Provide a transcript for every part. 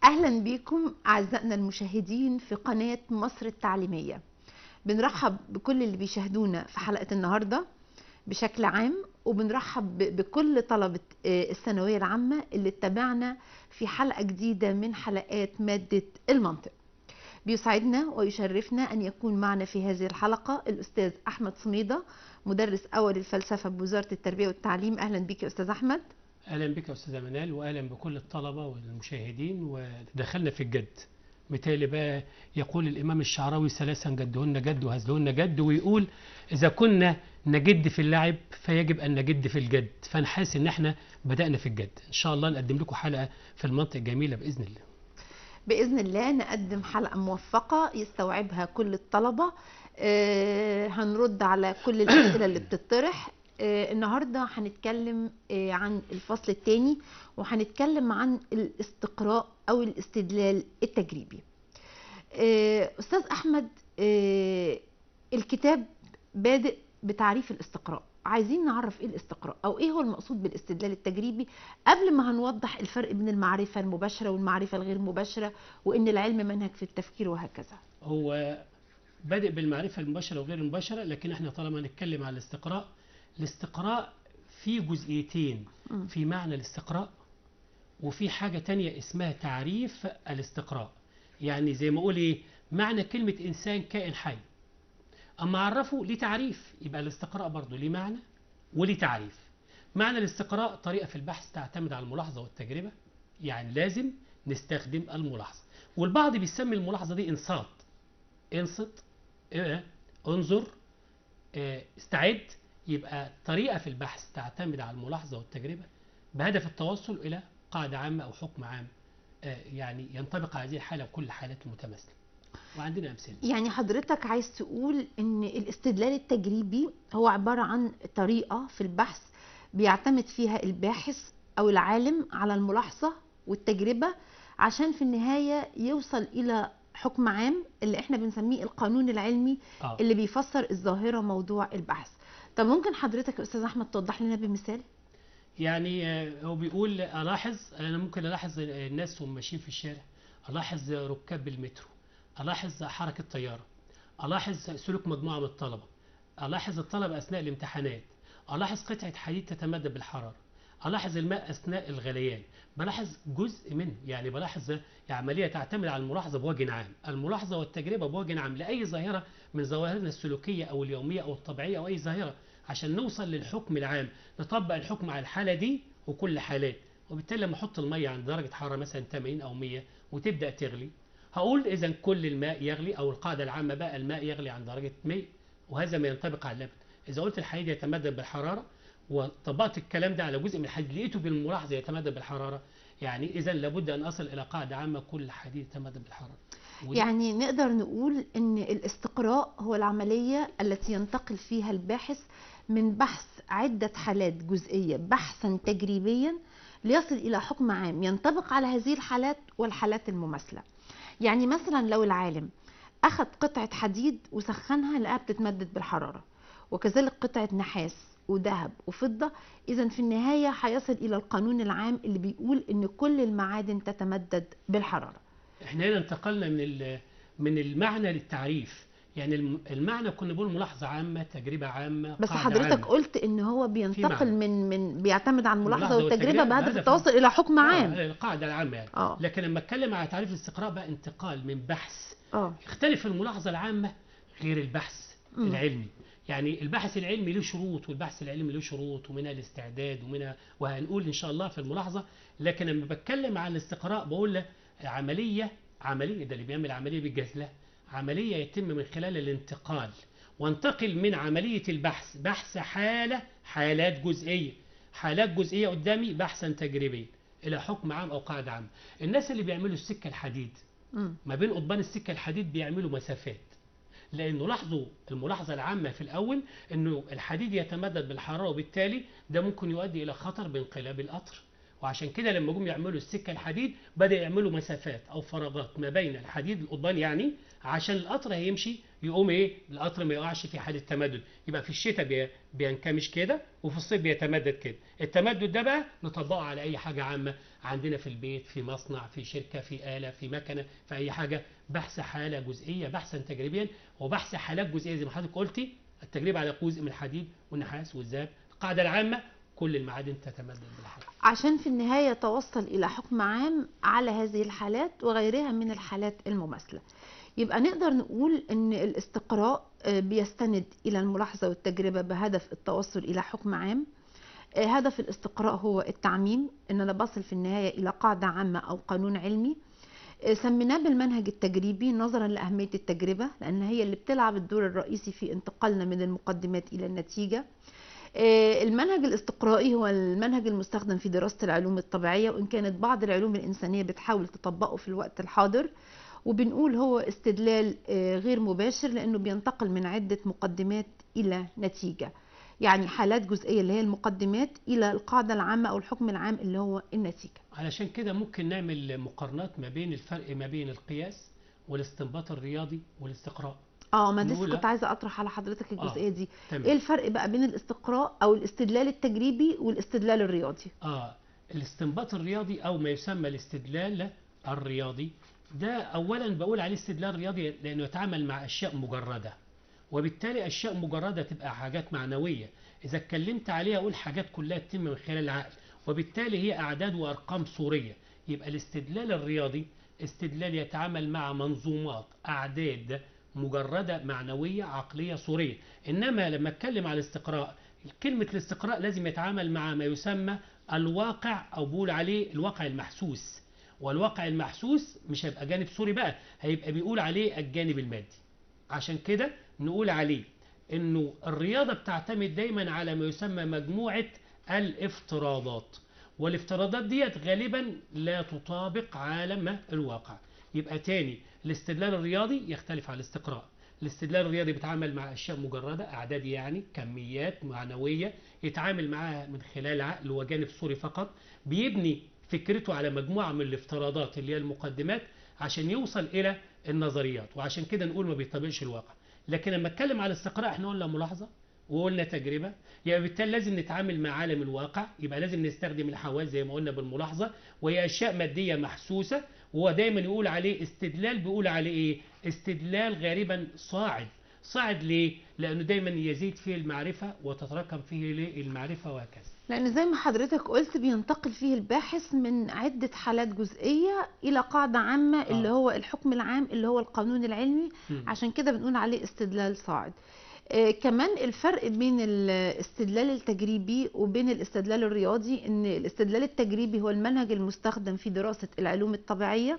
أهلا بكم أعزائنا المشاهدين في قناة مصر التعليمية بنرحب بكل اللي بيشاهدونا في حلقة النهاردة بشكل عام وبنرحب ب- بكل طلبة آه، الثانوية العامة اللي اتبعنا في حلقة جديدة من حلقات مادة المنطق بيسعدنا ويشرفنا أن يكون معنا في هذه الحلقة الأستاذ أحمد صميدة مدرس أول الفلسفة بوزارة التربية والتعليم أهلا بك يا أستاذ أحمد اهلا بك يا استاذه منال واهلا بكل الطلبه والمشاهدين ودخلنا في الجد مثالي بقى يقول الامام الشعراوي ثلاثا جدهن جد وهزلهن جد ويقول اذا كنا نجد في اللعب فيجب ان نجد في الجد فانا حاسس ان احنا بدانا في الجد ان شاء الله نقدم لكم حلقه في المنطق جميله باذن الله بإذن الله نقدم حلقة موفقة يستوعبها كل الطلبة آه، هنرد على كل الأسئلة اللي بتطرح آه، النهاردة هنتكلم آه، عن الفصل الثاني وهنتكلم عن الاستقراء أو الاستدلال التجريبي آه، أستاذ أحمد آه، الكتاب بادئ بتعريف الاستقراء عايزين نعرف ايه الاستقراء او ايه هو المقصود بالاستدلال التجريبي قبل ما هنوضح الفرق بين المعرفة المباشرة والمعرفة الغير مباشرة وان العلم منهج في التفكير وهكذا هو بادئ بالمعرفه المباشره وغير المباشره لكن احنا طالما نتكلم على الاستقراء الاستقراء في جزئيتين مم. في معنى الاستقراء وفي حاجة تانية اسمها تعريف الاستقراء يعني زي ما اقول ايه معنى كلمة انسان كائن حي اما اعرفه ليه تعريف يبقى الاستقراء برضه ليه معنى وليه تعريف معنى الاستقراء طريقة في البحث تعتمد على الملاحظة والتجربة يعني لازم نستخدم الملاحظة والبعض بيسمي الملاحظة دي انصات انصت اه، انظر اه، استعد يبقى طريقة في البحث تعتمد على الملاحظة والتجربة بهدف التوصل إلى قاعدة عامة أو حكم عام آه، يعني ينطبق على هذه الحالة وكل الحالات المتماثلة وعندنا أمثلة يعني حضرتك عايز تقول ان الاستدلال التجريبي هو عبارة عن طريقة في البحث بيعتمد فيها الباحث او العالم على الملاحظة والتجربة عشان في النهاية يوصل الى حكم عام اللي احنا بنسميه القانون العلمي آه. اللي بيفسر الظاهرة موضوع البحث طب ممكن حضرتك يا استاذ احمد توضح لنا بمثال يعني آه، هو بيقول ألاحظ أنا ممكن ألاحظ الناس وهم ماشيين في الشارع ألاحظ ركاب المترو ألاحظ حركة طيارة ألاحظ سلوك مجموعة من الطلبة ألاحظ الطلبة أثناء الامتحانات ألاحظ قطعة حديد تتمدد بالحرارة ألاحظ الماء أثناء الغليان بلاحظ جزء منه يعني بلاحظ عملية تعتمد على الملاحظة بوجه عام الملاحظة والتجربة بوجه عام لأي ظاهرة من ظواهرنا السلوكية أو اليومية أو الطبيعية أو أي ظاهرة عشان نوصل للحكم العام نطبق الحكم على الحالة دي وكل حالات وبالتالي لما احط الميه عند درجه حراره مثلا 80 او 100 وتبدا تغلي هقول اذا كل الماء يغلي او القاعده العامه بقى الماء يغلي عند درجه 100 وهذا ما ينطبق على اللبن اذا قلت الحديد يتمدد بالحراره وطبقت الكلام ده على جزء من الحديد لقيته بالملاحظه يتمدد بالحراره يعني اذا لابد ان اصل الى قاعده عامه كل حديد يتمدد بالحراره ودي- يعني نقدر نقول ان الاستقراء هو العملية التي ينتقل فيها الباحث من بحث عدة حالات جزئية بحثا تجريبيا ليصل الى حكم عام ينطبق على هذه الحالات والحالات المماثلة يعني مثلا لو العالم اخذ قطعة حديد وسخنها لقاها بتتمدد بالحرارة وكذلك قطعة نحاس وذهب وفضة اذا في النهاية هيصل الى القانون العام اللي بيقول ان كل المعادن تتمدد بالحرارة احنا هنا انتقلنا من ال- من المعنى للتعريف يعني الم- المعنى كنا بنقول ملاحظه عامه تجربه عامه بس قاعدة حضرتك عامة. قلت ان هو بينتقل معنى. من من بيعتمد على الملاحظه الملاحظة والتجربه والتجربة بهدف بهدف- التوصل الى حكم عام آه القاعده العامه يعني اه لكن لما اتكلم على تعريف الاستقراء بقى انتقال من بحث اه يختلف الملاحظه العامه غير البحث مم. العلمي يعني البحث العلمي له شروط والبحث العلمي له شروط ومنها الاستعداد ومنها وهنقول ان شاء الله في الملاحظه لكن لما بتكلم عن الاستقراء بقول له عمليه عمليه ده اللي بيعمل عمليه بالجهله عمليه يتم من خلال الانتقال وانتقل من عمليه البحث بحث حاله حالات جزئيه حالات جزئيه قدامي بحثا تجريبيا الى حكم عام او قاعده عامه الناس اللي بيعملوا السكه الحديد مم. ما بين قضبان السكه الحديد بيعملوا مسافات لانه لاحظوا الملاحظه العامه في الاول انه الحديد يتمدد بالحراره وبالتالي ده ممكن يؤدي الى خطر بانقلاب القطر وعشان كده لما جم يعملوا السكه الحديد بدا يعملوا مسافات او فراغات ما بين الحديد القضبان يعني عشان القطر هيمشي يقوم ايه القطر ما يقعش في حاله تمدد يبقى في الشتاء بي- بينكمش كده وفي الصيف بيتمدد كده التمدد ده بقى نطبقه على اي حاجه عامه عندنا في البيت في مصنع في شركه في اله في مكنه في اي حاجه بحث حاله جزئيه بحثا تجريبيا وبحث حالات جزئيه زي ما حضرتك قلتي التجربه على جزء من الحديد والنحاس والذهب القاعده العامه كل المعادن تتمدد بالحديد عشان في النهاية توصل إلى حكم عام على هذه الحالات وغيرها من الحالات المماثلة يبقى نقدر نقول أن الاستقراء آه، بيستند إلى الملاحظة والتجربة بهدف التوصل إلى حكم عام آه، هدف الاستقراء هو التعميم أن أنا بصل في النهاية إلى قاعدة عامة أو قانون علمي آه، سميناه بالمنهج التجريبي نظرا لأهمية التجربة لأن هي اللي بتلعب الدور الرئيسي في انتقالنا من المقدمات إلى النتيجة آه، المنهج الاستقرائي هو المنهج المستخدم في دراسة العلوم الطبيعية وإن كانت بعض العلوم الإنسانية بتحاول تطبقه في الوقت الحاضر وبنقول هو استدلال آه، غير مباشر لأنه بينتقل من عدة مقدمات إلى نتيجة يعني حالات جزئية اللي هي المقدمات إلى القاعدة العامة أو الحكم العام اللي هو النتيجة علشان كده ممكن نعمل مقارنات ما بين الفرق ما بين القياس والاستنباط الرياضي والاستقراء اه ما لسه نقول كنت لا. عايزه اطرح على حضرتك الجزئيه دي تمام. ايه الفرق بقى بين الاستقراء او الاستدلال التجريبي والاستدلال الرياضي اه الاستنباط الرياضي او ما يسمى الاستدلال الرياضي ده اولا بقول عليه استدلال رياضي لانه يتعامل مع اشياء مجرده وبالتالي اشياء مجرده تبقى حاجات معنويه اذا اتكلمت عليها اقول حاجات كلها تتم من خلال العقل وبالتالي هي اعداد وارقام صوريه يبقى الاستدلال الرياضي استدلال يتعامل مع منظومات اعداد مجرده معنويه عقليه صوريه انما لما اتكلم على الاستقراء كلمه الاستقراء لازم يتعامل مع ما يسمى الواقع او بقول عليه الواقع المحسوس والواقع المحسوس مش هيبقى جانب صوري بقى هيبقى بيقول عليه الجانب المادي عشان كده نقول عليه انه الرياضه بتعتمد دايما على ما يسمى مجموعه الافتراضات والافتراضات ديت غالبا لا تطابق عالم الواقع يبقى تاني الاستدلال الرياضي يختلف عن الاستقراء الاستدلال الرياضي بيتعامل مع اشياء مجرده اعداد يعني كميات معنويه يتعامل معاها من خلال عقل وجانب صوري فقط بيبني فكرته على مجموعه من الافتراضات اللي هي المقدمات عشان يوصل الى النظريات وعشان كده نقول ما بيطبقش الواقع لكن لما اتكلم على الاستقراء احنا قلنا ملاحظه وقلنا تجربه يبقى بالتالي لازم نتعامل مع عالم الواقع يبقى لازم نستخدم الحواس زي ما قلنا بالملاحظه وهي اشياء ماديه محسوسه وهو دايما يقول عليه استدلال بيقول عليه ايه استدلال غالبا صاعد صاعد ليه لانه دايما يزيد فيه المعرفه وتتراكم فيه ليه المعرفه وهكذا لان زي ما حضرتك قلت بينتقل فيه الباحث من عدة حالات جزئية الى قاعدة عامة آه. اللي هو الحكم العام اللي هو القانون العلمي مم. عشان كده بنقول عليه استدلال صاعد آه، كمان الفرق بين الاستدلال التجريبي وبين الاستدلال الرياضي ان الاستدلال التجريبي هو المنهج المستخدم في دراسة العلوم الطبيعية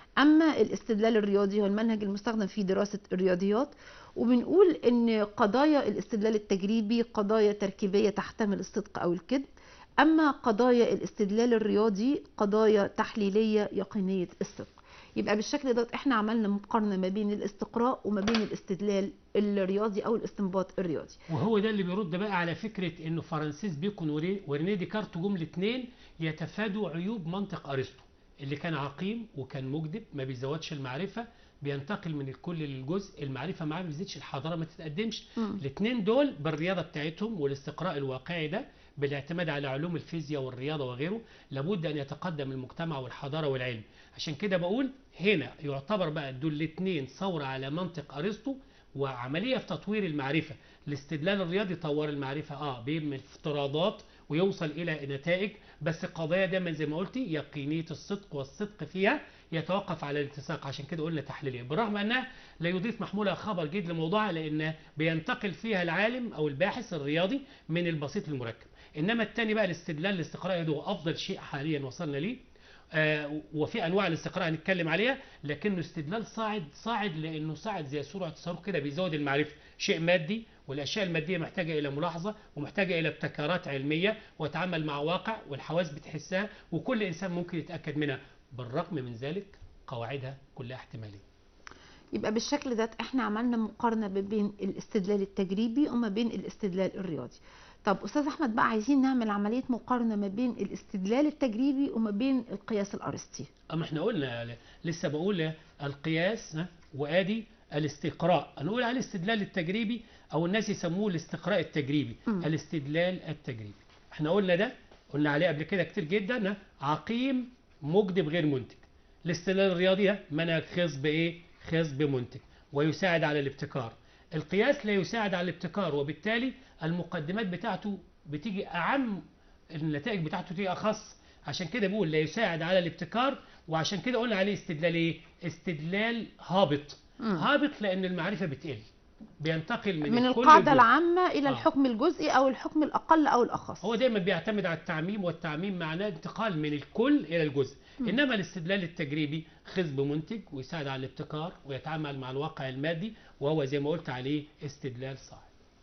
اما الاستدلال الرياضي هو المنهج المستخدم في دراسة الرياضيات وبنقول ان قضايا الاستدلال التجريبي قضايا تركيبية تحتمل الصدق او الكذب اما قضايا الاستدلال الرياضي قضايا تحليلية يقينية الصدق يبقى بالشكل ده احنا عملنا مقارنة ما بين الاستقراء وما بين الاستدلال الرياضي او الاستنباط الرياضي وهو ده اللي بيرد بقى على فكره انه فرانسيس بيكون وري- ورينيه ديكارت جم الاثنين يتفادوا عيوب منطق ارسطو اللي كان عقيم وكان مكذب ما بيزودش المعرفه بينتقل من الكل للجزء المعرفه معاه ما بتزيدش الحضاره ما تتقدمش مم. الاثنين دول بالرياضه بتاعتهم والاستقراء الواقعي ده بالاعتماد على علوم الفيزياء والرياضه وغيره لابد ان يتقدم المجتمع والحضاره والعلم عشان كده بقول هنا يعتبر بقى دول الاثنين ثوره على منطق ارسطو وعمليه في تطوير المعرفه الاستدلال الرياضي طور المعرفه اه بيبني افتراضات ويوصل الى نتائج بس القضايا دايما زي ما قلتي يقينيه الصدق والصدق فيها يتوقف على الاتساق عشان كده قلنا تحليليه بالرغم انها لا يضيف محمولها خبر جديد لموضوعها لان بينتقل فيها العالم او الباحث الرياضي من البسيط للمركب انما الثاني بقى الاستدلال الاستقرائي ده هو افضل شيء حاليا وصلنا ليه آه، وفي انواع الاستقراء هنتكلم عليها لكنه استدلال صاعد صاعد لانه صاعد زي سرعه الصاروخ كده بيزود المعرفه شيء مادي والاشياء الماديه محتاجه الى ملاحظه ومحتاجه الى ابتكارات علميه وتعامل مع واقع والحواس بتحسها وكل انسان ممكن يتاكد منها بالرغم من ذلك قواعدها كلها احتماليه يبقى بالشكل ده احنا عملنا مقارنة ما بين الاستدلال التجريبي وما بين الاستدلال الرياضي طب استاذ احمد بقى عايزين نعمل عمليه مقارنه ما بين الاستدلال التجريبي وما بين القياس الارسطي اما احنا قلنا ل- لسه بقول القياس ها، وادي الاستقراء هنقول عليه الاستدلال التجريبي او الناس يسموه الاستقراء التجريبي مم. الاستدلال التجريبي احنا قلنا ده قلنا عليه قبل كده كتير جدا ها، عقيم مجدب غير منتج الاستدلال الرياضي ده منهج خاص بايه خاص بمنتج ويساعد على الابتكار القياس لا يساعد على الابتكار وبالتالي المقدمات بتاعته بتيجي اعم النتائج بتاعته تيجي اخص عشان كده بقول لا يساعد على الابتكار وعشان كده قلنا عليه استدلال ايه استدلال هابط مم. هابط لان المعرفه بتقل بينتقل من, من الكل القاعده للجزء. العامه الى آه. الحكم الجزئي او الحكم الاقل او الاخص هو دايما بيعتمد على التعميم والتعميم معناه انتقال من الكل الى الجزء مم. انما الاستدلال التجريبي خصب منتج ويساعد على الابتكار ويتعامل مع الواقع المادي وهو زي ما قلت عليه استدلال صاعد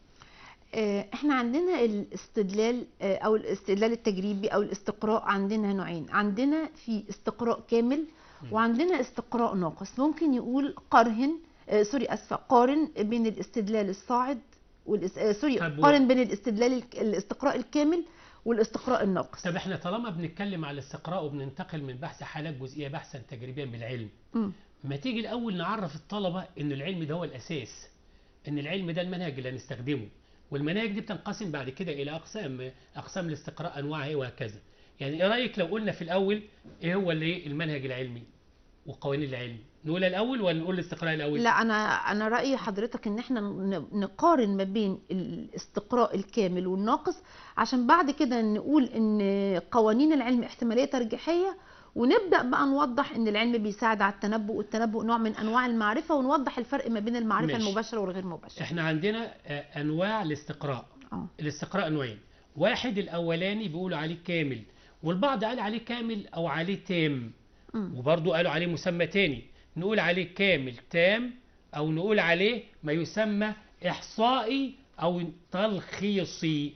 آه، احنا عندنا الاستدلال آه، او الاستدلال التجريبي او الاستقراء عندنا نوعين عندنا في استقراء كامل مم. وعندنا استقراء ناقص ممكن يقول قارن آه، سوري اسفه قارن بين الاستدلال الصاعد والاس... آه، سوري طب و- قارن بين الاستدلال الك- الاستقراء الكامل والاستقراء الناقص طب احنا طالما بنتكلم على الاستقراء وبننتقل من بحث حالات جزئيه بحثا تجريبيا بالعلم مم. ما تيجي الاول نعرف الطلبه ان العلم ده هو الاساس ان العلم ده المنهج اللي هنستخدمه والمناهج دي بتنقسم بعد كده الى اقسام اقسام الاستقراء انواعها ايه وهكذا يعني ايه رايك لو قلنا في الاول ايه هو اللي إيه المنهج العلمي وقوانين العلم نقولها الاول ولا نقول الاستقراء الاول لا انا انا رايي حضرتك ان احنا ن- نقارن ما بين الاستقراء الكامل والناقص عشان بعد كده نقول ان قوانين العلم احتماليه ترجيحيه ونبدا بقى نوضح ان العلم بيساعد على التنبؤ والتنبؤ نوع من انواع المعرفه ونوضح الفرق ما بين المعرفه ماشي. المباشره والغير مباشره احنا عندنا آه، انواع الاستقراء اه الاستقراء نوعين واحد الاولاني بيقولوا عليه كامل والبعض قال عليه كامل او عليه تام أمم. وبرضه قالوا عليه مسمى تاني نقول عليه كامل تام او نقول عليه ما يسمى احصائي او تلخيصي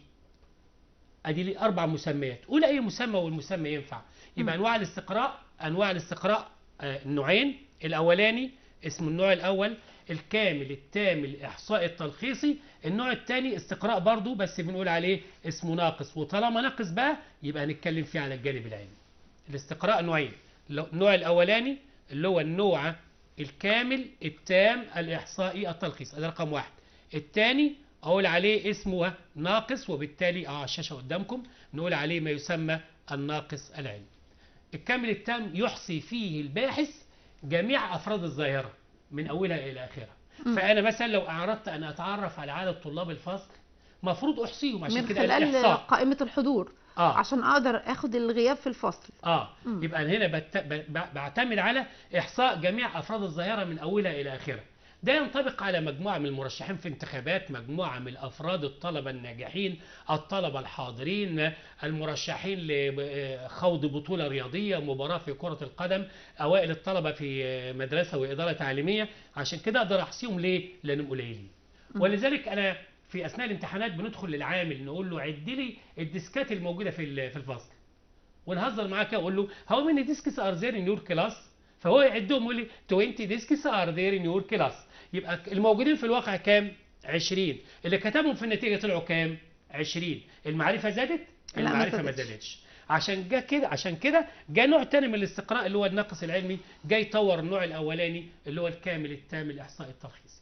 ادي لي اربع مسميات قول اي مسمى والمسمى ينفع يبقى مم. انواع الاستقراء انواع الاستقراء آه، النوعين الاولاني اسمه النوع الاول الكامل التام الاحصائي التلخيصي النوع الثاني استقراء برضه بس بنقول عليه اسمه ناقص وطالما ناقص بقى يبقى هنتكلم فيه على الجانب العلمي الاستقراء نوعين لو- النوع الاولاني اللي هو النوع الكامل التام الاحصائي التلخيص ده رقم واحد الثاني اقول عليه اسمه ناقص وبالتالي اه على الشاشه قدامكم نقول عليه ما يسمى الناقص العلمي الكامل التام يحصي فيه الباحث جميع افراد الظاهره من اولها الى اخرها مم. فانا مثلا لو اردت ان اتعرف على عدد طلاب الفصل مفروض احصيهم عشان من كده خلال الاحصاء قائمه الحضور اه عشان اقدر اخد الغياب في الفصل اه مم. يبقى أنا هنا بت... ب... ب- بعتمد على احصاء جميع افراد الظاهره من اولها الى اخرها ده ينطبق على مجموعه من المرشحين في انتخابات مجموعه من الافراد الطلبه الناجحين الطلبه الحاضرين المرشحين لخوض بطوله رياضيه مباراه في كره القدم اوائل الطلبه في مدرسه واداره تعليميه عشان كده اقدر احصيهم ليه لانهم قليلين مم. ولذلك انا في اثناء الامتحانات بندخل للعامل نقول له عد لي الديسكات الموجوده في ال- في الفصل ونهزر معاه كده اقول له هاو ماني ديسكس ار ذير ان يور كلاس فهو يعدهم يقول لي 20 ديسكس ار ذير ان يور كلاس يبقى الموجودين في الواقع كام 20 اللي كتبهم في النتيجه طلعوا كام 20 المعرفه زادت لا، ما المعرفه ما زادتش. زادتش عشان جا كده عشان كده جاء نوع تاني من الاستقراء اللي هو الناقص العلمي جاي يطور النوع الاولاني اللي هو الكامل التام الاحصائي التلخيصي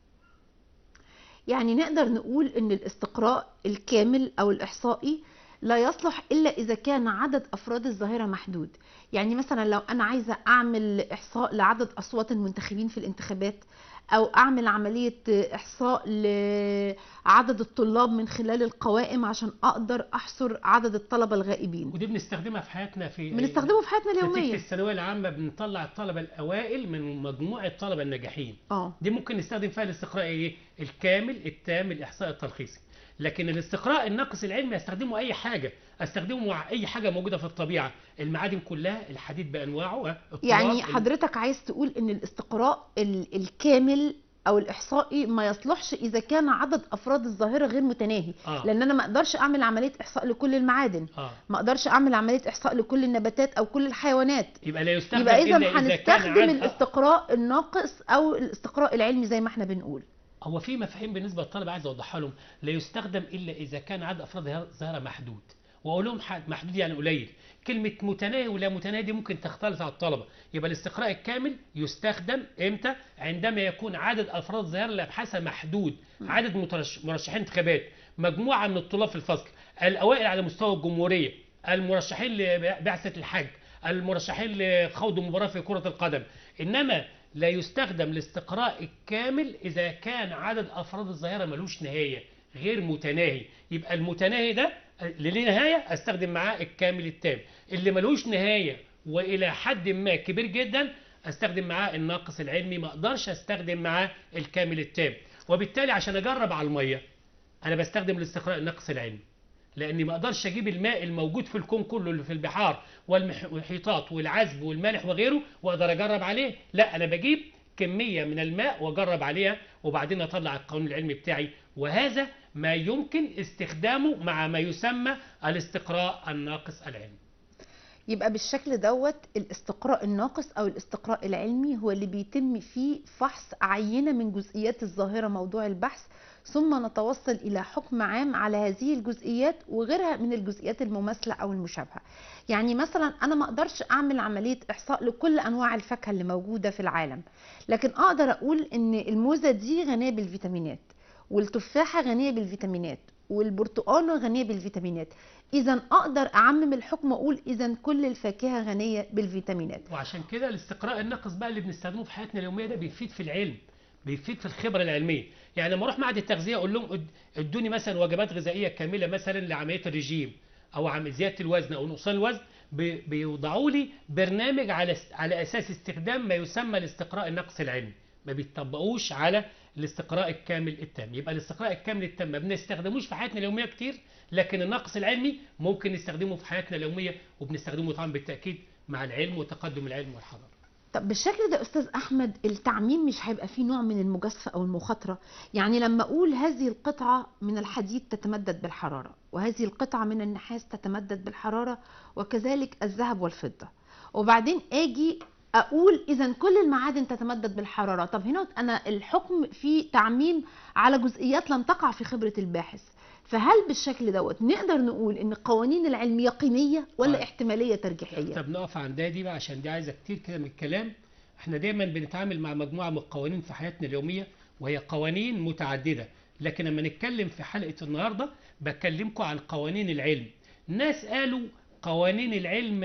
يعني نقدر نقول ان الاستقراء الكامل او الاحصائي لا يصلح الا اذا كان عدد افراد الظاهره محدود يعني مثلا لو انا عايزه اعمل احصاء لعدد اصوات المنتخبين في الانتخابات او اعمل عمليه احصاء لعدد الطلاب من خلال القوائم عشان اقدر احصر عدد الطلبه الغائبين ودي بنستخدمها في حياتنا في بنستخدمه في حياتنا نتيجة اليوميه الثانوية العامة بنطلع الطلبة الأوائل من مجموعة الطلبة الناجحين اه دي ممكن نستخدم فيها الاستقراء ايه الكامل التام الإحصاء التلخيصي لكن الاستقراء الناقص العلمي استخدمه أي حاجة استخدمه مع أي حاجة موجودة في الطبيعة المعادن كلها الحديد بأنواعه التراب، يعني ال- حضرتك عايز تقول ان الاستقراء ال- الكامل او الاحصائي ما يصلحش اذا كان عدد افراد الظاهره غير متناهي آه. لان انا ما اقدرش اعمل عمليه احصاء لكل المعادن اه ما اقدرش اعمل عمليه احصاء لكل النباتات او كل الحيوانات يبقى لا يستخدم يبقى اذا إلا إذا كان هنستخدم عدد- الاستقراء الناقص او الاستقراء العلمي زي ما احنا بنقول هو في مفاهيم بالنسبه للطلبه عايز اوضحها لهم لا يستخدم الا اذا كان عدد افراد الظاهره محدود واقول لهم ح- محدود يعني قليل كلمه متناهي ولا متناهي دي ممكن تختلط على الطلبه يبقى الاستقراء الكامل يستخدم امتى عندما يكون عدد افراد الظاهره الابحاث محدود عدد مترش- مرشحين انتخابات مجموعه من الطلاب في الفصل الاوائل على مستوى الجمهوريه المرشحين لبعثه الحج المرشحين لخوض مباراه في كره القدم انما لا يستخدم الاستقراء الكامل اذا كان عدد افراد الظاهره ملوش نهايه غير متناهي يبقى المتناهي ده اللي ليه نهايه استخدم معاه الكامل التام اللي ملوش نهايه والى حد ما كبير جدا استخدم معاه الناقص العلمي ما اقدرش استخدم معاه الكامل التام وبالتالي عشان اجرب على الميه انا بستخدم الاستقراء الناقص العلمي لاني ما اقدرش اجيب الماء الموجود في الكون كله اللي في البحار والمحيطات والعذب والمالح وغيره واقدر اجرب عليه لا انا بجيب كميه من الماء واجرب عليها وبعدين اطلع القانون العلمي بتاعي وهذا ما يمكن استخدامه مع ما يسمى الاستقراء الناقص العلمي يبقى بالشكل دوت الاستقراء الناقص او الاستقراء العلمي هو اللي بيتم فيه فحص عينة من جزئيات الظاهرة موضوع البحث ثم نتوصل الى حكم عام على هذه الجزئيات وغيرها من الجزئيات المماثلة او المشابهة يعني مثلا انا ما اقدرش اعمل عملية احصاء لكل انواع الفاكهة اللي موجودة في العالم لكن اقدر اقول ان الموزة دي غنية بالفيتامينات والتفاحة غنية بالفيتامينات والبرتقالة غنية بالفيتامينات اذا اقدر اعمم الحكم واقول اذا كل الفاكهة غنية بالفيتامينات وعشان كده الاستقراء الناقص بقى اللي بنستخدمه في حياتنا اليوميه ده بيفيد في العلم بيفيد في الخبره العلميه يعني لما اروح معهد التغذيه اقول لهم اد- ادوني مثلا وجبات غذائيه كامله مثلا لعمليه الرجيم او عم زياده الوزن او نقصان الوزن بي- بيوضعوا لي برنامج على س- على اساس استخدام ما يسمى الاستقراء النقص العلمي ما بيطبقوش على الاستقراء الكامل التام يبقى الاستقراء الكامل التام ما بنستخدموش في حياتنا اليوميه كتير لكن النقص العلمي ممكن نستخدمه في حياتنا اليوميه وبنستخدمه طبعا بالتاكيد مع العلم وتقدم العلم والحضاره طب بالشكل ده استاذ احمد التعميم مش هيبقى فيه نوع من المجازفه او المخاطره يعني لما اقول هذه القطعه من الحديد تتمدد بالحراره وهذه القطعه من النحاس تتمدد بالحراره وكذلك الذهب والفضه وبعدين اجي اقول اذا كل المعادن تتمدد بالحراره طب هنا انا الحكم فيه تعميم على جزئيات لم تقع في خبره الباحث فهل بالشكل دوت نقدر نقول ان قوانين العلم يقينيه ولا طيب. احتماليه ترجيحيه طب نقف عند دي بقى عشان دي عايزه كتير كده من الكلام احنا دايما بنتعامل مع مجموعه من القوانين في حياتنا اليوميه وهي قوانين متعدده لكن لما نتكلم في حلقه النهارده بكلمكم عن قوانين العلم ناس قالوا قوانين العلم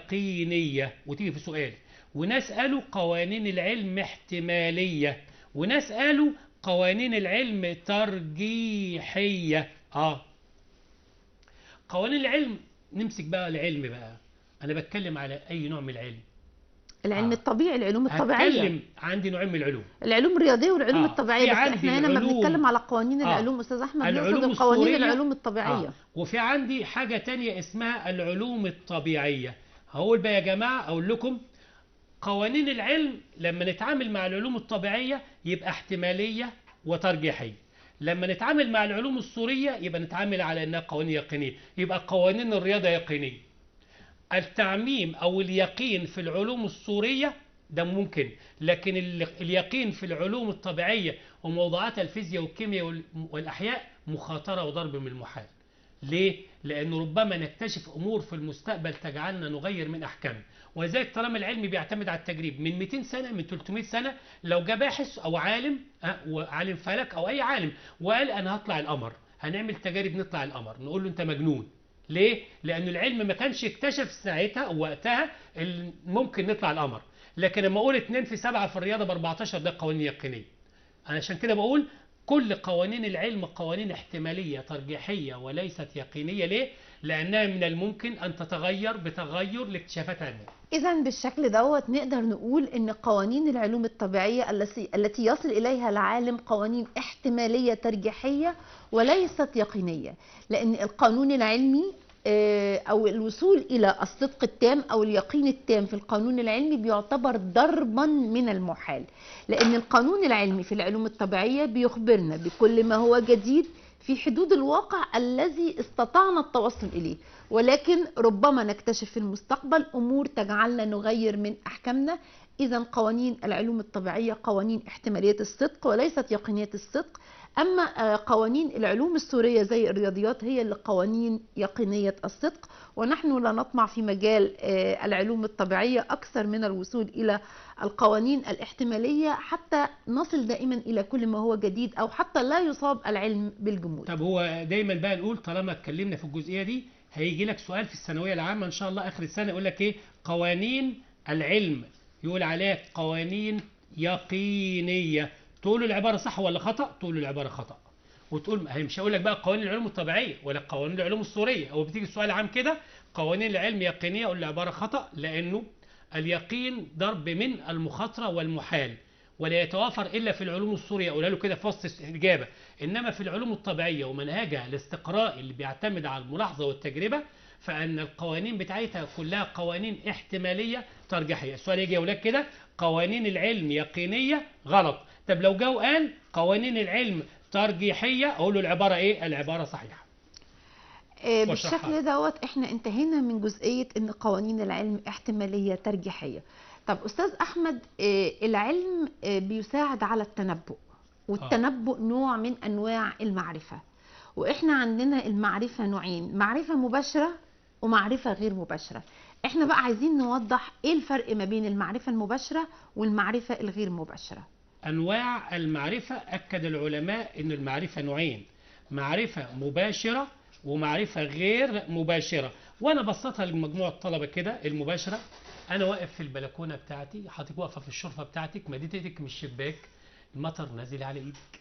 يقينيه وتيجي في سؤال وناس قالوا قوانين العلم احتماليه وناس قالوا قوانين العلم ترجيحيه اه قوانين العلم نمسك بقى العلم بقى انا بتكلم على اي نوع من العلم العلم آه. الطبيعي العلوم الطبيعيه هتكلم عندي نوعين من العلوم العلوم الرياضيه والعلوم آه، الطبيعيه في بس عندي احنا هنا لما العلوم- بنتكلم على قوانين آه، العلوم استاذ احمد العلوم بنقصد قوانين السورية. العلوم الطبيعيه آه. وفي عندي حاجة تانية اسمها العلوم الطبيعية هقول بقى يا جماعة أقول لكم قوانين العلم لما نتعامل مع العلوم الطبيعية يبقى احتمالية وترجيحية لما نتعامل مع العلوم السورية يبقى نتعامل على أنها قوانين يقينية يبقى قوانين الرياضة يقينية التعميم أو اليقين في العلوم السورية ده ممكن لكن ال- اليقين في العلوم الطبيعية وموضوعات الفيزياء والكيمياء وال- والأحياء مخاطرة وضرب من المحال ليه؟ لأنه ربما نكتشف أمور في المستقبل تجعلنا نغير من أحكامه ولذلك طالما العلم بيعتمد على التجريب من 200 سنة من 300 سنة لو جه باحث أو عالم أه، وعالم فلك أو أي عالم وقال أنا هطلع القمر هنعمل تجارب نطلع القمر نقول له أنت مجنون ليه؟ لأن العلم ما كانش اكتشف ساعتها أو وقتها ال- ممكن نطلع القمر لكن لما أقول 2 في 7 في الرياضة ب 14 ده قوانين يقينية أنا عشان كده بقول كل قوانين العلم قوانين احتمالية ترجيحية وليست يقينية ليه؟ لأنها من الممكن أن تتغير بتغير لاكتشافات علمية اذا بالشكل دوت نقدر نقول ان قوانين العلوم الطبيعيه التي التي يصل اليها العالم قوانين احتماليه ترجيحيه وليست يقينيه لان القانون العلمي آه، او الوصول الى الصدق التام او اليقين التام في القانون العلمي بيعتبر ضربا من المحال لان القانون العلمي في العلوم الطبيعيه بيخبرنا بكل ما هو جديد في حدود الواقع الذي استطعنا التوصل اليه ولكن ربما نكتشف في المستقبل امور تجعلنا نغير من احكامنا اذا قوانين العلوم الطبيعيه قوانين احتماليه الصدق وليست يقينيه الصدق اما آه، قوانين العلوم السوريه زي الرياضيات هي اللي قوانين يقينيه الصدق ونحن لا نطمع في مجال آه، العلوم الطبيعيه اكثر من الوصول الى القوانين الاحتماليه حتى نصل دائما الى كل ما هو جديد او حتى لا يصاب العلم بالجمود طب هو دايما بقى نقول طالما اتكلمنا في الجزئيه دي هيجي لك سؤال في الثانويه العامه ان شاء الله اخر السنه يقول لك ايه قوانين العلم يقول عليها قوانين يقينيه تقول له العباره صح ولا خطا تقول له العباره خطا وتقول هي مش هقول لك بقى قوانين العلوم الطبيعيه ولا قوانين العلوم السوريه هو بتيجي السؤال عام كده قوانين العلم يقينيه اقول له العباره خطا لانه اليقين ضرب من المخاطره والمحال ولا يتوافر الا في العلوم السوريه اقولها له كده في وسط الاجابه انما في العلوم الطبيعيه ومنهجها الاستقرائي اللي بيعتمد على الملاحظه والتجربه فان القوانين بتاعتها كلها قوانين احتماليه ترجيحيه السؤال يجي يقول لك كده قوانين العلم يقينيه غلط طب لو جو قال قوانين العلم ترجيحيه اقول له العباره ايه العباره صحيحه آه، واشرحها. بالشكل دوت احنا انتهينا من جزئيه ان قوانين العلم احتماليه ترجيحيه طب استاذ احمد آه، العلم آه، بيساعد على التنبؤ والتنبؤ نوع من انواع المعرفه واحنا عندنا المعرفه نوعين معرفه مباشره ومعرفه غير مباشره احنا بقى عايزين نوضح ايه الفرق ما بين المعرفه المباشره والمعرفه الغير مباشره انواع المعرفه اكد العلماء ان المعرفه نوعين معرفه مباشره ومعرفه غير مباشره وانا بسطها لمجموعه الطلبه كده المباشره انا واقف في البلكونه بتاعتي حاطط واقفه في الشرفه بتاعتك مديت ايدك من الشباك المطر نازل على ايدك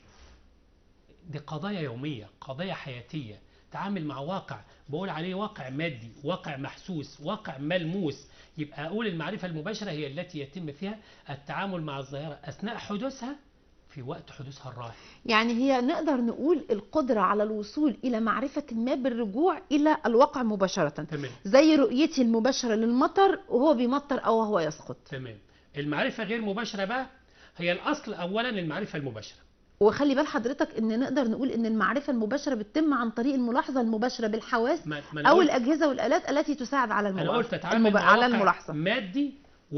دي قضايا يوميه قضايا حياتيه تعامل مع واقع بقول عليه واقع مادي واقع محسوس واقع ملموس يبقى اقول المعرفه المباشره هي التي يتم فيها التعامل مع الظاهره اثناء حدوثها في وقت حدوثها الراهن يعني هي نقدر نقول القدره على الوصول الى معرفه ما بالرجوع الى الواقع مباشره تمام زي رؤيتي المباشرة للمطر وهو بيمطر أو وهو يسقط تمام المعرفه غير مباشره بقى هي الاصل اولا المعرفه المباشره وخلي بال حضرتك ان نقدر نقول ان المعرفة المباشرة بتتم عن طريق الملاحظة المباشرة بالحواس ما ما أنا أو قلت- الأجهزة والآلات التي تساعد على انا الملاحظة قلت اتعامل المب... مع على واقع الملاحظة مادي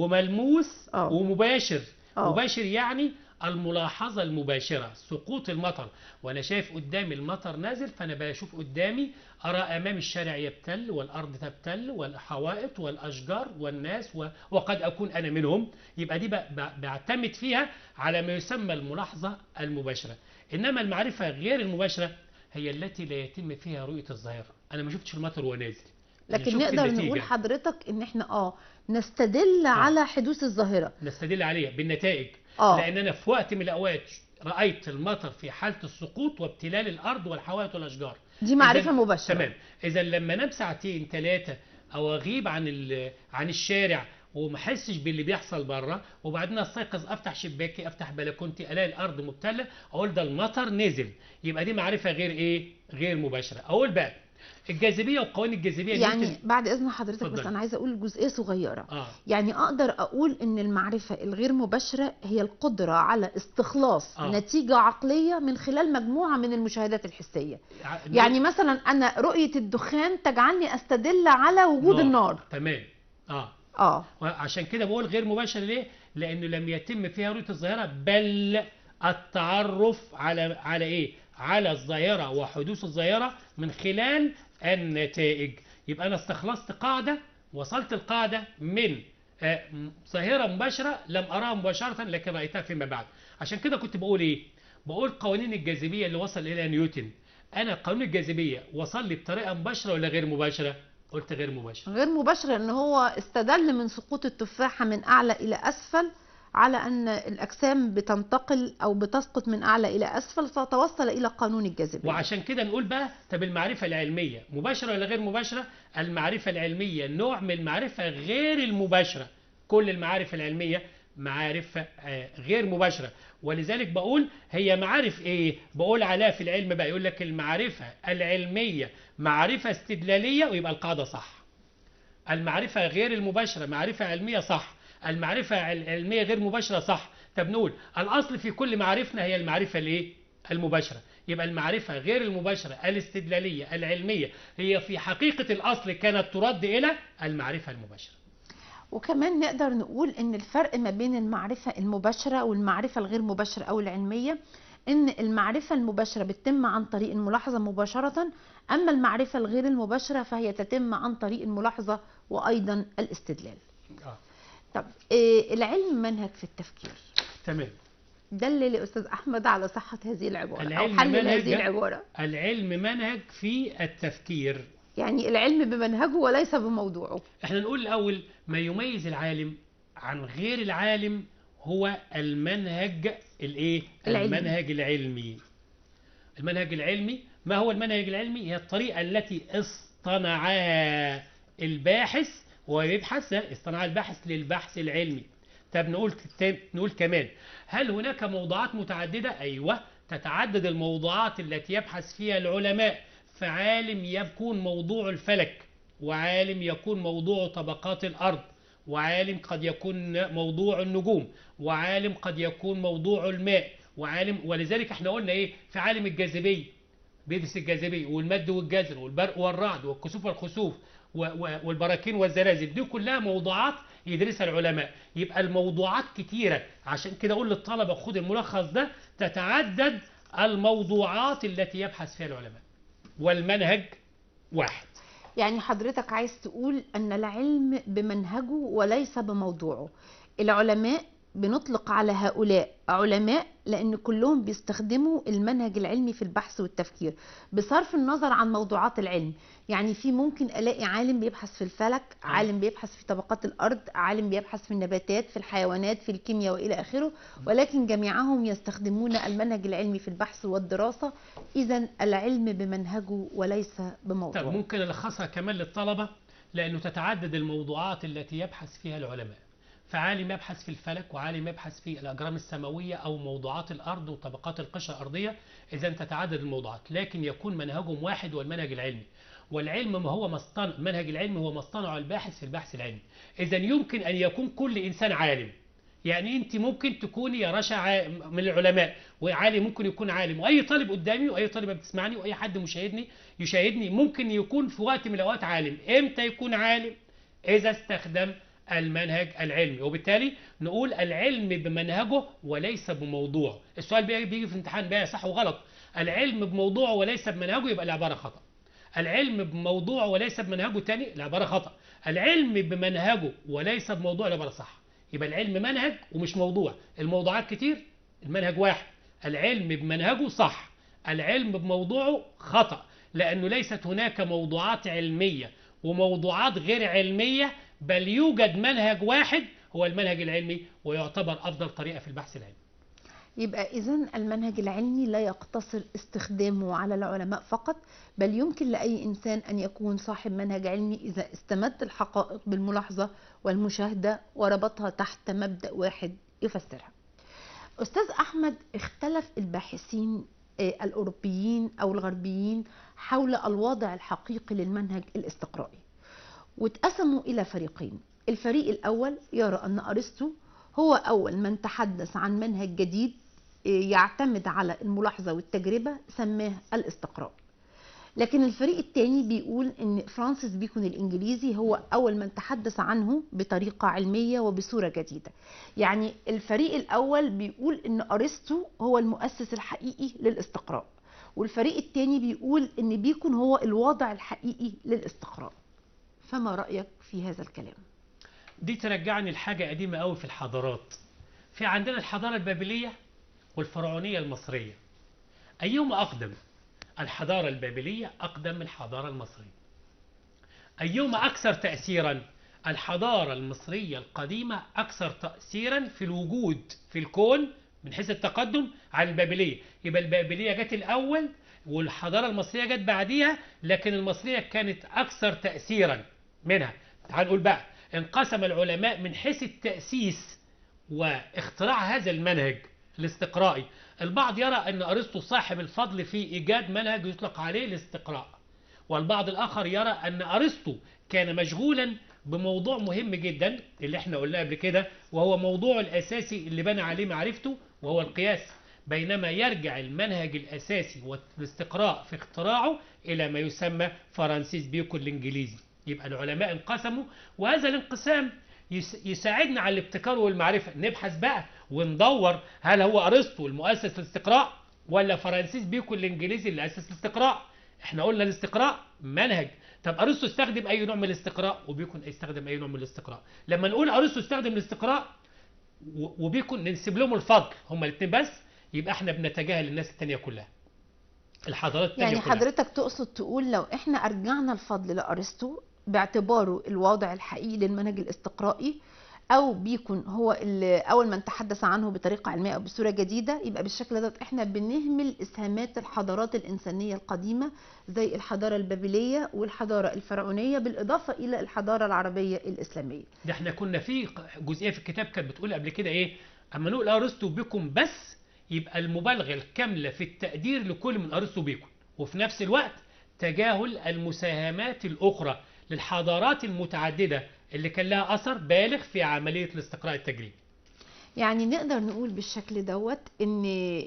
وملموس آه. ومباشر آه. مباشر يعني الملاحظة المباشرة سقوط المطر وأنا شايف قدامي المطر نازل فأنا بشوف قدامي أرى أمامي الشارع يبتل والأرض تبتل والحوائط والأشجار والناس و... وقد أكون أنا منهم يبقى دي ب... ب... بعتمد فيها على ما يسمى الملاحظة المباشرة إنما المعرفة غير المباشرة هي التي لا يتم فيها رؤية الظاهرة أنا ما شفتش المطر وهو نازل أنا لكن شفت نقدر النتيجة. نقول حضرتك ان احنا اه نستدل على حدوث الظاهرة نستدل عليها بالنتائج آه. لان انا في وقت من الاوقات رايت المطر في حاله السقوط وابتلال الارض والحوائط والاشجار دي معرفة إذن- مباشرة تمام اذا لما انام ساعتين ثلاثه او اغيب عن ال- عن الشارع وما احسش باللي بيحصل بره وبعدين استيقظ افتح شباكي افتح بلكونتي الاقي الارض مبتله اقول ده المطر نزل يبقى دي معرفه غير ايه غير مباشره اقول بقى الجاذبيه وقوانين الجاذبيه يعني نيوتن- بعد اذن حضرتك بس اتفضل. انا عايزه اقول جزئيه صغيره اه يعني اقدر اقول ان المعرفه الغير مباشره هي القدره على استخلاص آه. نتيجه عقليه من خلال مجموعه من المشاهدات الحسيه ع- يعني مثلا انا رؤيه الدخان تجعلني استدل على وجود نار. النار تمام اه اه وعشان كده بقول غير مباشر ليه؟ لأنه لم يتم فيها رؤية الظاهرة بل التعرف على على إيه؟ على الظاهرة وحدوث الظاهرة من خلال النتائج. يبقى أنا استخلصت قاعدة وصلت القاعدة من آه، م- ظاهرة مباشرة لم أراها مباشرة لكن رأيتها فيما بعد. عشان كده كنت بقول إيه؟ بقول قوانين الجاذبية اللي وصل إلى نيوتن. أنا قانون الجاذبية وصل لي بطريقة مباشرة ولا غير مباشرة؟ قلت غير مباشرة. غير مباشره ان هو استدل من سقوط التفاحه من اعلى الى اسفل على ان الاجسام بتنتقل او بتسقط من اعلى الى اسفل فتوصل الى قانون الجاذبيه وعشان كده نقول بقى طب المعرفة العلمية مباشرة ولا غير مباشرة؟ المعرفة العلمية نوع من المعرفة غير المباشرة كل المعارف العلمية معارف آه، غير مباشرة ولذلك بقول هي معارف ايه؟ بقول عليها في العلم بقى يقول لك المعرفة العلمية معرفة استدلالية ويبقى القاعدة صح المعرفة غير المباشرة معرفة علمية صح المعرفة العلمية غير مباشرة صح طب نقول الأصل في كل معارفنا هي المعرفة الايه المباشرة يبقى المعرفة غير المباشرة الاستدلالية العلمية هي في حقيقة الأصل كانت ترد إلى المعرفة المباشرة وكمان نقدر نقول ان الفرق ما بين المعرفة المباشرة والمعرفة الغير مباشرة او العلمية ان المعرفة المباشرة بتتم عن طريق الملاحظة مباشرة اما المعرفة الغير المباشرة فهي تتم عن طريق الملاحظة وايضا الاستدلال آه. طب إيه العلم منهج في التفكير تمام دلل يا استاذ احمد على صحة هذه العبارة او العلم حلل منهج- هذه العبارة العلم منهج في التفكير يعني العلم بمنهجه وليس بموضوعه احنا نقول الأول ما يميز العالم عن غير العالم هو المنهج الايه العلمي. المنهج العلمي المنهج العلمي ما هو المنهج العلمي هي الطريقة التي اصطنعها الباحث ويبحث اصطنع الباحث للبحث العلمي طب نقول نقول كمان هل هناك موضوعات متعددة أيوة تتعدد الموضوعات التي يبحث فيها العلماء فعالم يكون موضوع الفلك وعالم يكون موضوع طبقات الأرض وعالم قد يكون موضوع النجوم وعالم قد يكون موضوع الماء وعالم ولذلك احنا قلنا ايه في عالم الجاذبيه بيدرس الجاذبيه والمد والجزر والبرق والرعد والكسوف والخسوف و- و- والبراكين والزلازل دي كلها موضوعات يدرسها العلماء يبقى الموضوعات كتيره عشان كده اقول للطلبه خد الملخص ده تتعدد الموضوعات التي يبحث فيها العلماء والمنهج واحد يعني حضرتك عايز تقول ان العلم بمنهجه وليس بموضوعه العلماء بنطلق على هؤلاء علماء لان كلهم بيستخدموا المنهج العلمي في البحث والتفكير بصرف النظر عن موضوعات العلم يعني في ممكن الاقي عالم بيبحث في الفلك عالم بيبحث في طبقات الارض عالم بيبحث في النباتات في الحيوانات في الكيمياء والى اخره ولكن جميعهم يستخدمون المنهج العلمي في البحث والدراسه اذا العلم بمنهجه وليس طب بموضوعه ممكن الخصها كمان للطلبة لأنه تتعدد الموضوعات التي يبحث فيها العلماء فعالم يبحث في الفلك وعالم يبحث في الأجرام السماوية أو موضوعات الأرض وطبقات القشرة الأرضية إذا تتعدد الموضوعات لكن يكون منهجهم واحد والمنهج العلمي والعلم ما هو مصطنع المنهج العلمي هو مصطنع الباحث في البحث العلمي إذا يمكن أن يكون كل إنسان عالم يعني انت ممكن تكوني يا رشا ع- من العلماء وعالم ممكن يكون عالم واي طالب قدامي واي طالبه بتسمعني واي حد مشاهدني يشاهدني ممكن يكون في وقت من الاوقات عالم امتى يكون عالم اذا استخدم المنهج العلمي وبالتالي نقول العلم بمنهجه وليس بموضوعه السؤال بيجي بيجي في الامتحان بقى صح وغلط العلم بموضوعه وليس بمنهجه يبقى العباره خطا العلم بموضوعه وليس بمنهجه تاني العباره خطا العلم بمنهجه وليس بموضوعه العباره صح يبقى العلم منهج ومش موضوع الموضوعات كتير المنهج واحد العلم بمنهجه صح العلم بموضوعه خطأ لأنه ليست هناك موضوعات علمية وموضوعات غير علمية بل يوجد منهج واحد هو المنهج العلمي ويعتبر أفضل طريقة في البحث العلمي يبقى إذا المنهج العلمي لا يقتصر استخدامه على العلماء فقط بل يمكن لأي إنسان أن يكون صاحب منهج علمي إذا استمد الحقائق بالملاحظة والمشاهدة وربطها تحت مبدأ واحد يفسرها أستاذ أحمد اختلف الباحثين آه، الأوروبيين أو الغربيين حول الوضع الحقيقي للمنهج الاستقرائي واتقسموا إلى فريقين الفريق الأول يرى أن أرسطو هو أول من تحدث عن منهج جديد آه، يعتمد على الملاحظة والتجربة سماه الاستقراء لكن الفريق الثاني بيقول ان فرانسيس بيكون الانجليزي هو اول من تحدث عنه بطريقه علميه وبصوره جديده يعني الفريق الاول بيقول ان ارسطو هو المؤسس الحقيقي للاستقراء والفريق الثاني بيقول ان بيكون هو الوضع الحقيقي للاستقراء فما رايك في هذا الكلام دي ترجعني لحاجة قديمة قوي في الحضارات في عندنا الحضارة البابلية والفرعونية المصرية أيهما أقدم الحضارة البابلية أقدم من الحضارة المصرية أيهما أكثر تأثيرا الحضارة المصرية القديمة أكثر تأثيرا في الوجود في الكون من حيث التقدم عن البابلية يبقى البابلية جت الأول والحضارة المصرية جت بعديها لكن المصرية كانت أكثر تأثيرا منها تعال نقول بقى انقسم العلماء من حيث التأسيس واختراع هذا المنهج الاستقرائي البعض يرى أن أرسطو صاحب الفضل في إيجاد منهج يطلق عليه الاستقراء والبعض الآخر يرى أن أرسطو كان مشغولا بموضوع مهم جدا اللي احنا قلناه قبل كده وهو موضوع الأساسي اللي بنى عليه معرفته وهو القياس بينما يرجع المنهج الأساسي والاستقراء في اختراعه إلى ما يسمى فرانسيس بيكون الإنجليزي يبقى العلماء انقسموا وهذا الانقسام يس- يساعدنا على الابتكار والمعرفة نبحث بقى وندور هل هو أرسطو المؤسس للاستقراء ولا فرانسيس بيكون الإنجليزي اللي أسس الاستقراء احنا قلنا الاستقراء منهج طب ارسطو استخدم اي نوع من الاستقراء وبيكون يستخدم اي نوع من الاستقراء لما نقول ارسطو استخدم الاستقراء و- وبيكون ننسب لهم الفضل هما الاثنين بس يبقى احنا بنتجاهل الناس التانية كلها الحضارات التانية يعني كلها حضرتك تقصد تقول لو احنا ارجعنا الفضل لارسطو باعتباره الواضع الحقيقي للمنهج الاستقرائي او بيكون هو اللي اول من تحدث عنه بطريقه علميه او بصوره جديده يبقى بالشكل ده احنا بنهمل اسهامات الحضارات الانسانيه القديمه زي الحضاره البابليه والحضاره الفرعونيه بالاضافه الى الحضاره العربيه الاسلاميه ده احنا كنا في جزئيه في الكتاب كانت بتقول قبل كده ايه اما نقول ارسطو بيكون بس يبقى المبالغه الكامله في التقدير لكل من ارسطو بيكون وفي نفس الوقت تجاهل المساهمات الاخرى للحضارات المتعدده اللي كان لها اثر بالغ في عمليه الاستقراء التجريبي يعني نقدر نقول بالشكل دوت ان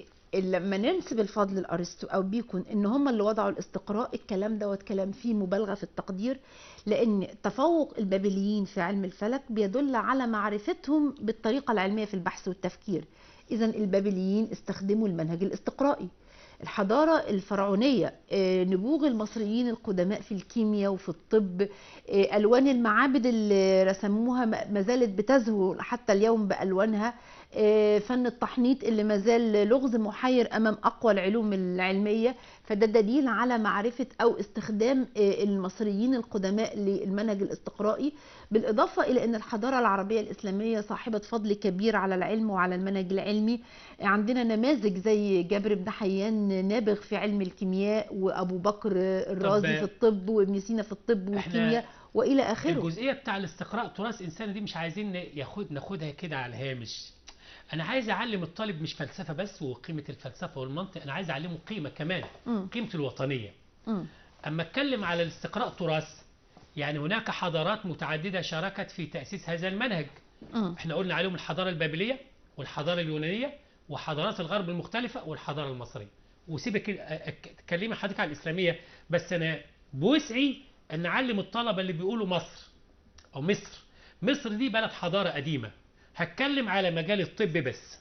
لما ننسب الفضل لارسطو او بيكون ان هم اللي وضعوا الاستقراء الكلام دوت كلام فيه مبالغه في التقدير لان تفوق البابليين في علم الفلك بيدل على معرفتهم بالطريقه العلميه في البحث والتفكير اذا البابليين استخدموا المنهج الاستقرائي الحضارة الفرعونية آه، نبوغ المصريين القدماء في الكيمياء وفي الطب آه، ألوان المعابد اللي رسموها ما ما زالت بتزهو حتى اليوم بألوانها آه، فن التحنيط اللي ما زال لغز محير أمام أقوى العلوم العلمية فده دليل على معرفة أو استخدام آه، المصريين القدماء للمنهج الاستقرائي بالإضافة إلى أن الحضارة العربية الإسلامية صاحبة فضل كبير على العلم وعلى المنهج العلمي عندنا نماذج زي جابر بن حيان نابغ في علم الكيمياء وأبو بكر الرازي طب- في الطب وابن سينا في الطب إحنا والكيمياء وإلى آخره الجزئيه بتاع الاستقراء تراث انساني دي مش عايزين ياخد ناخدها كده على الهامش انا عايز اعلم الطالب مش فلسفه بس وقيمه الفلسفه والمنطق انا عايز اعلمه قيمه كمان مم. قيمه الوطنيه مم. اما اتكلم على الاستقراء تراث يعني هناك حضارات متعدده شاركت في تاسيس هذا المنهج مم. احنا قلنا عليهم الحضاره البابليه والحضاره اليونانيه وحضارات الغرب المختلفه والحضاره المصريه وسيبك ال- أك- تكلمي حضرتك عن الاسلاميه بس انا بوسعي ان اعلم الطلبه اللي بيقولوا مصر او مصر مصر دي بلد حضاره قديمه هتكلم على مجال الطب بس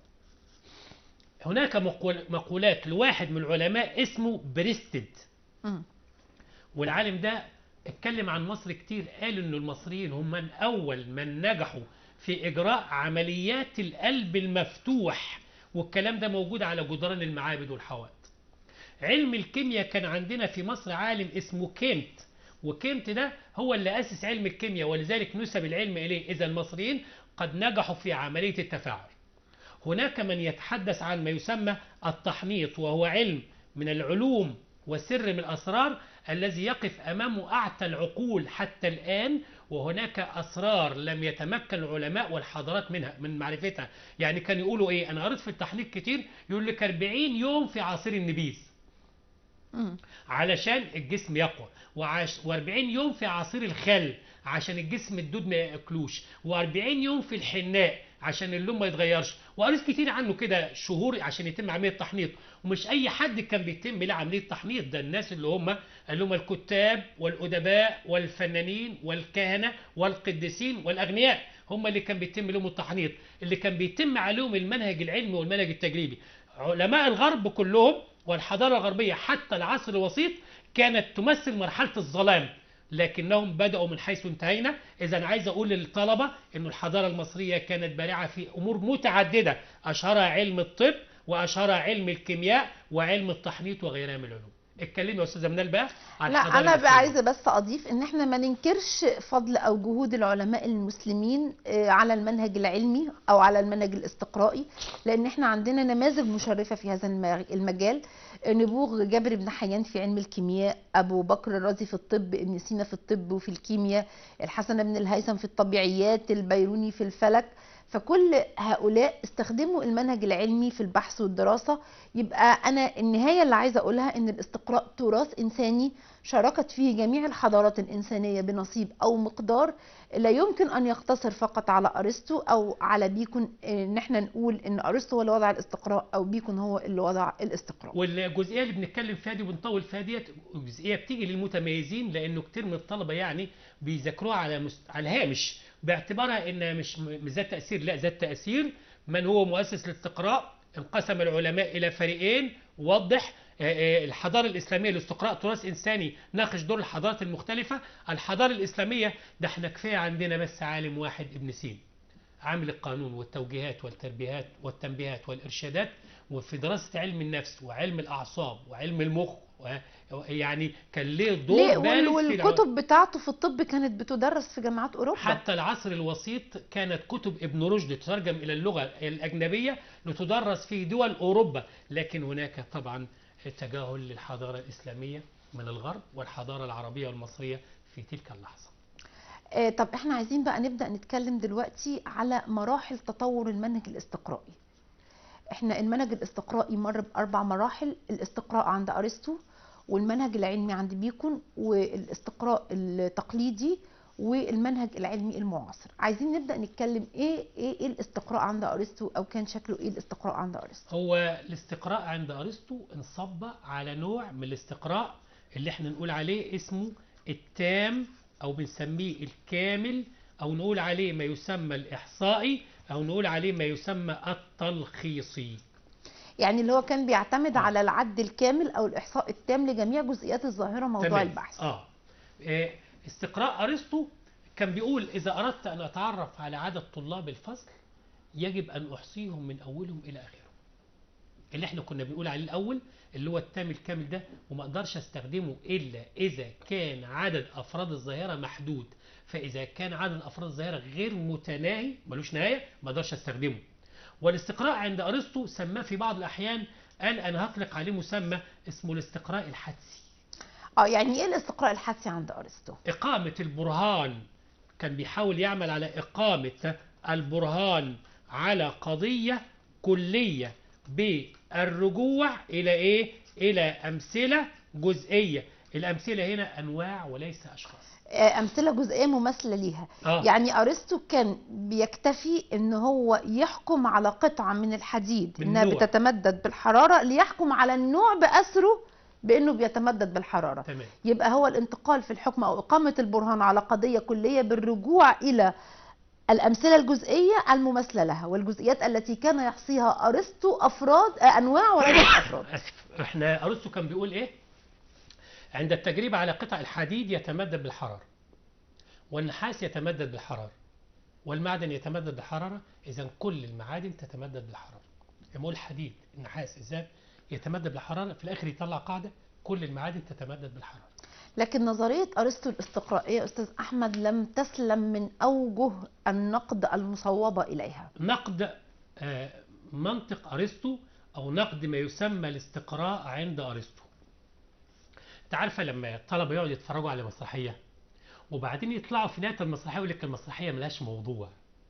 هناك مقول- مقولات لواحد من العلماء اسمه بريستد مم. والعالم ده اتكلم عن مصر كتير قال انه المصريين هم من اول من نجحوا في اجراء عمليات القلب المفتوح والكلام ده موجود على جدران المعابد والحوائط علم الكيمياء كان عندنا في مصر عالم اسمه كيمت وكيمت ده هو اللي اسس علم الكيمياء ولذلك نسب العلم اليه اذا المصريين قد نجحوا في عمليه التفاعل هناك من يتحدث عن ما يسمى التحنيط وهو علم من العلوم وسر من الأسرار الذي يقف أمامه أعتى العقول حتى الآن وهناك أسرار لم يتمكن العلماء والحضارات منها من معرفتها يعني كان يقولوا إيه أنا قريت في التحنيط كتير يقول لك 40 يوم في عصير النبيذ مم. علشان الجسم يقوى وعش و40 يوم في عصير الخل عشان الجسم الدود ما ياكلوش و40 يوم في الحناء عشان اللون ما يتغيرش وقريت كتير عنه كده شهور عشان يتم عمليه تحنيط ومش اي حد كان بيتم له عمليه تحنيط ده الناس اللي هم اللي هم الكتاب والادباء والفنانين والكهنه والقديسين والاغنياء هم اللي كان بيتم لهم التحنيط اللي كان بيتم عليهم المنهج العلمي والمنهج التجريبي علماء الغرب كلهم والحضاره الغربيه حتى العصر الوسيط كانت تمثل مرحله الظلام لكنهم بدأوا من حيث انتهينا إذا عايز أقول للطلبة أن الحضارة المصرية كانت بارعة في أمور متعددة أشهرها علم الطب وأشهرها علم الكيمياء وعلم التحنيط وغيرها من العلوم اتكلمي يا أستاذة منال بقى عن لا الحضارة انا بقى الإسلامية. عايزه بس اضيف ان احنا ما ننكرش فضل او جهود العلماء المسلمين آه، على المنهج العلمي او على المنهج الاستقرائي لان احنا عندنا نماذج مشرفه في هذا الم- المجال آه، نبوغ جابر بن حيان في علم الكيمياء ابو بكر الرازي في الطب ابن سينا في الطب وفي الكيمياء الحسن بن الهيثم في الطبيعيات البيروني في الفلك فكل هؤلاء استخدموا المنهج العلمي في البحث والدراسة يبقى أنا النهاية اللي عايزة أقولها إن الاستقراء تراث إنساني شاركت فيه جميع الحضارات الإنسانية بنصيب أو مقدار لا يمكن أن يقتصر فقط على أرسطو أو على بيكون إن احنا نقول إن أرسطو هو اللي وضع الاستقراء أو بيكون هو اللي وضع الاستقراء والجزئيه اللي بنتكلم فيها دي وبنطول فيها ديت جزئيه بتيجي للمتميزين لانه كتير من الطلبه يعني بيذاكروها على مست... على الهامش باعتبارها انها مش م- مش ذات تاثير لا ذات تاثير من هو مؤسس الاستقراء انقسم العلماء الى فريقين وضح آه، آه، الحضاره الاسلاميه الاستقراء تراث انساني ناقش دور الحضارات المختلفه الحضاره الاسلاميه ده احنا كفايه عندنا بس عالم واحد ابن سينا عامل القانون والتوجيهات والتربيهات والتنبيهات والإرشادات وفي دراسة علم النفس وعلم الأعصاب وعلم المخ و- يعني كان ليه دور ليه بارز وال- في العلم. والكتب بتاعته في الطب كانت بتدرس في جامعات أوروبا حتى العصر الوسيط كانت كتب ابن رشد تترجم إلى اللغة الأجنبية لتدرس في دول أوروبا لكن هناك طبعا تجاهل للحضارة الإسلامية من الغرب والحضارة العربية والمصرية في تلك اللحظة آه، طب احنا عايزين بقى نبدأ نتكلم دلوقتي على مراحل تطور المنهج الاستقرائي احنا المنهج الاستقرائي مر بأربع مراحل الاستقراء عند أرسطو والمنهج العلمي عند بيكون والاستقراء التقليدي والمنهج العلمي المعاصر عايزين نبدأ نتكلم ايه ايه, إيه الاستقراء عند أرسطو او كان شكله ايه الاستقراء عند أرسطو هو الاستقراء عند أرسطو انصب على نوع من الاستقراء اللي احنا نقول عليه اسمه التام أو بنسميه الكامل أو نقول عليه ما يسمى الإحصائي أو نقول عليه ما يسمى التلخيصي يعني اللي هو كان بيعتمد آه. على العد الكامل او الاحصاء التام لجميع جزئيات الظاهرة موضوع تمام. البحث آه. آه، استقراء أرسطو كان بيقول إذا أردت أن أتعرف على عدد طلاب الفصل يجب أن أحصيهم من أولهم إلى آخرهم اللي احنا كنا بنقول عليه الأول اللي هو التام الكامل ده وما أقدرش أستخدمه إلا إذا كان عدد أفراد الظاهرة محدود فإذا كان عدد أفراد الظاهرة غير متناهي ملوش نهاية ما أقدرش أستخدمه والاستقراء عند أرسطو سماه في بعض الأحيان قال أنا هطلق عليه مسمى اسمه الاستقراء الحدسي اه يعني ايه الاستقراء الحدسي عند أرسطو إقامة البرهان كان بيحاول يعمل على إقامة البرهان على قضية كلية بالرجوع إلى إيه؟ إلى أمثلة جزئية الأمثلة هنا أنواع وليس أشخاص آه، امثله جزئيه مماثله ليها آه. يعني ارسطو كان بيكتفي ان هو يحكم على قطعه من الحديد من انها نوع. بتتمدد بالحراره ليحكم على النوع باثره بانه بيتمدد بالحراره تمام يبقى هو الانتقال في الحكم او اقامه البرهان على قضيه كليه بالرجوع الى الامثله الجزئيه المماثله لها والجزئيات التي كان يحصيها ارسطو افراد آه، انواع وليس افراد أسف إحنا أرسطو كان بيقول إيه؟ عند التجربة على قطع الحديد يتمدد بالحرارة والنحاس يتمدد بالحرارة والمعدن يتمدد بالحرارة إذا كل المعادن تتمدد بالحرارة لما أقول الحديد النحاس الذهب يتمدد بالحرارة في الآخر يطلع قاعدة كل المعادن تتمدد بالحرارة لكن نظريه ارسطو الاستقرائيه استاذ احمد لم تسلم من اوجه النقد المصوبه اليها نقد آه، منطق أرسطو أو نقد ما يسمى الاستقراء عند أرسطو أنت عارفة لما الطلبة يقعدوا يتفرجوا على مسرحية وبعدين يطلعوا في نهاية المسرحية يقول لك المسرحية ملهاش موضوع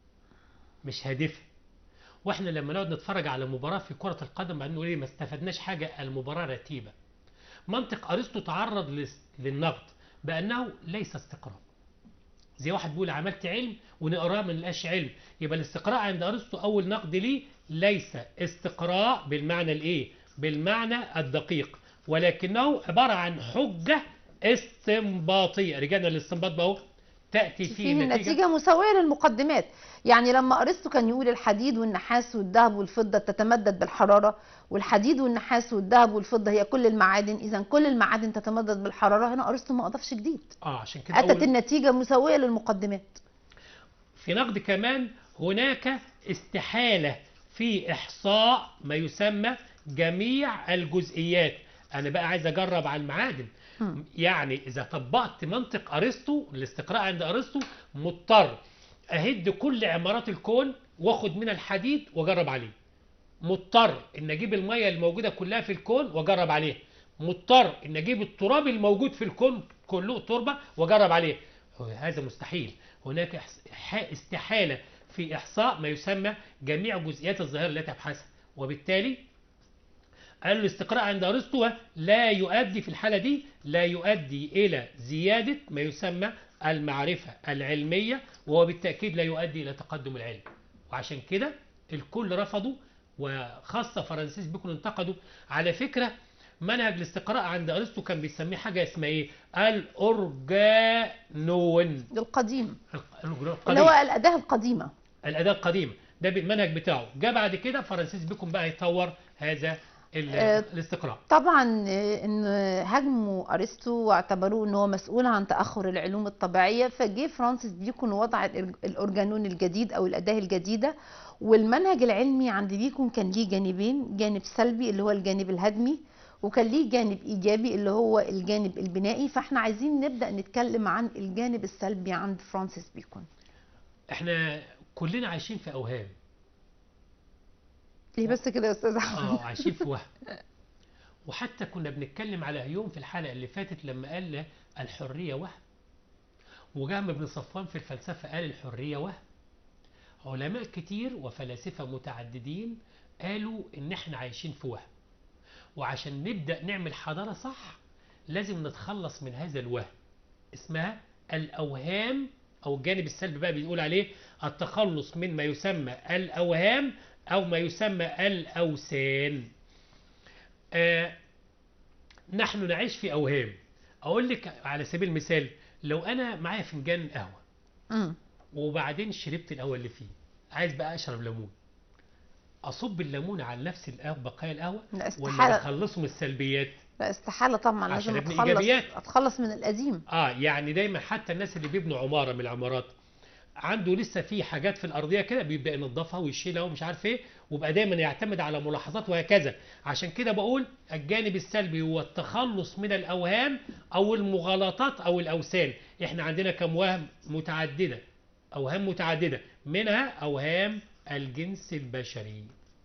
مش هادفة واحنا لما نقعد نتفرج على مباراة في كرة القدم بعدين نقول ايه ما استفدناش حاجة المباراة رتيبة منطق أرسطو تعرض لس- للنقد بأنه ليس استقراء زي واحد بيقول عملت علم ونقراه ما نلقاش علم يبقى الاستقراء عند ارسطو اول نقد ليه ليس استقراء بالمعنى الايه بالمعنى الدقيق ولكنه عباره عن حجه استنباطيه رجعنا للاستنباط بقى اهو تاتي في فيه نتيجة, نتيجه نتيجة مساوية للمقدمات يعني لما أرسطو كان يقول الحديد والنحاس والذهب والفضة تتمدد بالحرارة والحديد والنحاس والذهب والفضة هي كل المعادن إذا كل المعادن تتمدد بالحرارة هنا أرسطو ما أضافش جديد اه عشان كده أتت أول النتيجة مساوية للمقدمات في نقد كمان هناك استحالة في إحصاء ما يسمى جميع الجزئيات أنا بقى عايز أجرب على المعادن مم. يعني إذا طبقت منطق أرسطو الاستقراء عند أرسطو مضطر أهد كل عمارات الكون وآخد من الحديد وأجرب عليه مضطر ان اجيب الميه الموجوده كلها في الكون واجرب عليها مضطر ان اجيب التراب الموجود في الكون كله تربه واجرب عليه هو هذا مستحيل هناك إحس- ح- استحاله في إحصاء ما يسمى جميع جزئيات الظاهرة التي أبحثها وبالتالي قال الاستقراء عند أرسطو لا يؤدي في الحالة دي لا يؤدي إلى زيادة ما يسمى المعرفة العلمية وهو بالتأكيد لا يؤدي إلى تقدم العلم وعشان كده الكل رفضوا وخاصة فرانسيس بيكون انتقدوا على فكرة منهج الاستقراء عند أرسطو كان بيسميه حاجة اسمها إيه؟ الأورجانون القديم القديم. اللي هو الأداة القديمة الأداة القديمة ده المنهج بتاعه جاء بعد كده فرانسيس بيكون بقى يطور هذا ال- آه، الاستقراء طبعا آه، ان هاجموا ارسطو واعتبروه ان هو مسؤول عن تاخر العلوم الطبيعيه فجه فرانسيس بيكون وضع الإرج- الاورجانون الجديد او الاداه الجديده والمنهج العلمي عند بيكون كان ليه جانبين جانب سلبي اللي هو الجانب الهدمي وكان ليه جانب ايجابي اللي هو الجانب البنائي فاحنا عايزين نبدا نتكلم عن الجانب السلبي عند فرانسيس بيكون احنا كلنا عايشين في أوهام ليه بس كده يا استاذ احمد اه عايشين في وهم وحتى كنا بنتكلم على هيوم في الحلقة اللي فاتت لما قال الحرية وهم وجهم ابن صفوان في الفلسفة قال الحرية وهم علماء كتير وفلاسفة متعددين قالوا ان احنا عايشين في وهم وعشان نبدأ نعمل حضارة صح لازم نتخلص من هذا الوهم اسمها الأوهام أو الجانب السلبي بقى بيقول عليه التخلص من ما يسمى الأوهام أو ما يسمى الأوثان آه نحن نعيش في أوهام أقول لك على سبيل المثال لو أنا معايا فنجان قهوة أمم. وبعدين شربت القهوة اللي فيه عايز بقى أشرب ليمون أصب الليمون على نفس القهوة بقايا القهوة لا ولا استحاله أخلصه من السلبيات لا استحاله طبعا عشان لازم ابني اتخلص إيجابيات. اتخلص من القديم اه يعني دايما حتى الناس اللي بيبنوا عماره من العمارات عنده لسه في حاجات في الارضيه كده بيبدا ينظفها ويشيلها ومش عارف ايه ويبقى دايما يعتمد على ملاحظات وهكذا عشان كده بقول الجانب السلبي هو التخلص من الاوهام او المغالطات او الاوثان احنا عندنا كم وهم متعدده اوهام متعدده منها اوهام الجنس البشري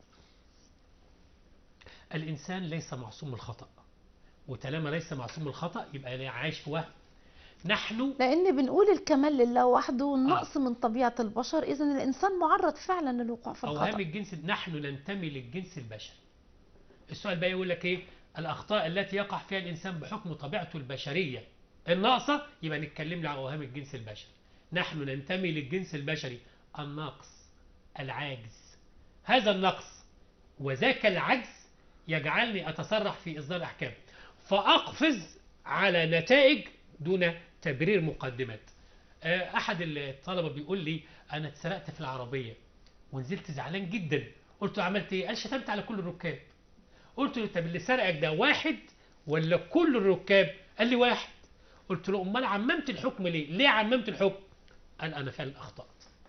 الانسان ليس معصوم من الخطا وطالما ليس معصوم من الخطا يبقى عايش في وهم نحن لان بنقول الكمال لله وحده والنقص من طبيعه البشر اذا الانسان معرض فعلا للوقوع في اوهام الخطا الجنس نحن ننتمي للجنس البشري السؤال بقى يقول لك ايه الاخطاء التي يقع فيها الانسان بحكم طبيعته البشريه الناقصه يبقى نتكلم عن اوهام الجنس البشري نحن ننتمي للجنس البشري الناقص العاجز هذا النقص وذاك العجز يجعلني اتسرح في اصدار احكام فاقفز على نتائج دون تبرير مقدمات آه، احد الطلبه بيقول لي انا اتسرقت في العربيه ونزلت زعلان جدا قلت له عملت ايه قال شتمت على كل الركاب قلت له طب اللي سرقك ده واحد ولا كل الركاب قال لي واحد قلت له امال عممت الحكم ليه ليه عممت الحكم قال انا فعلا اخطات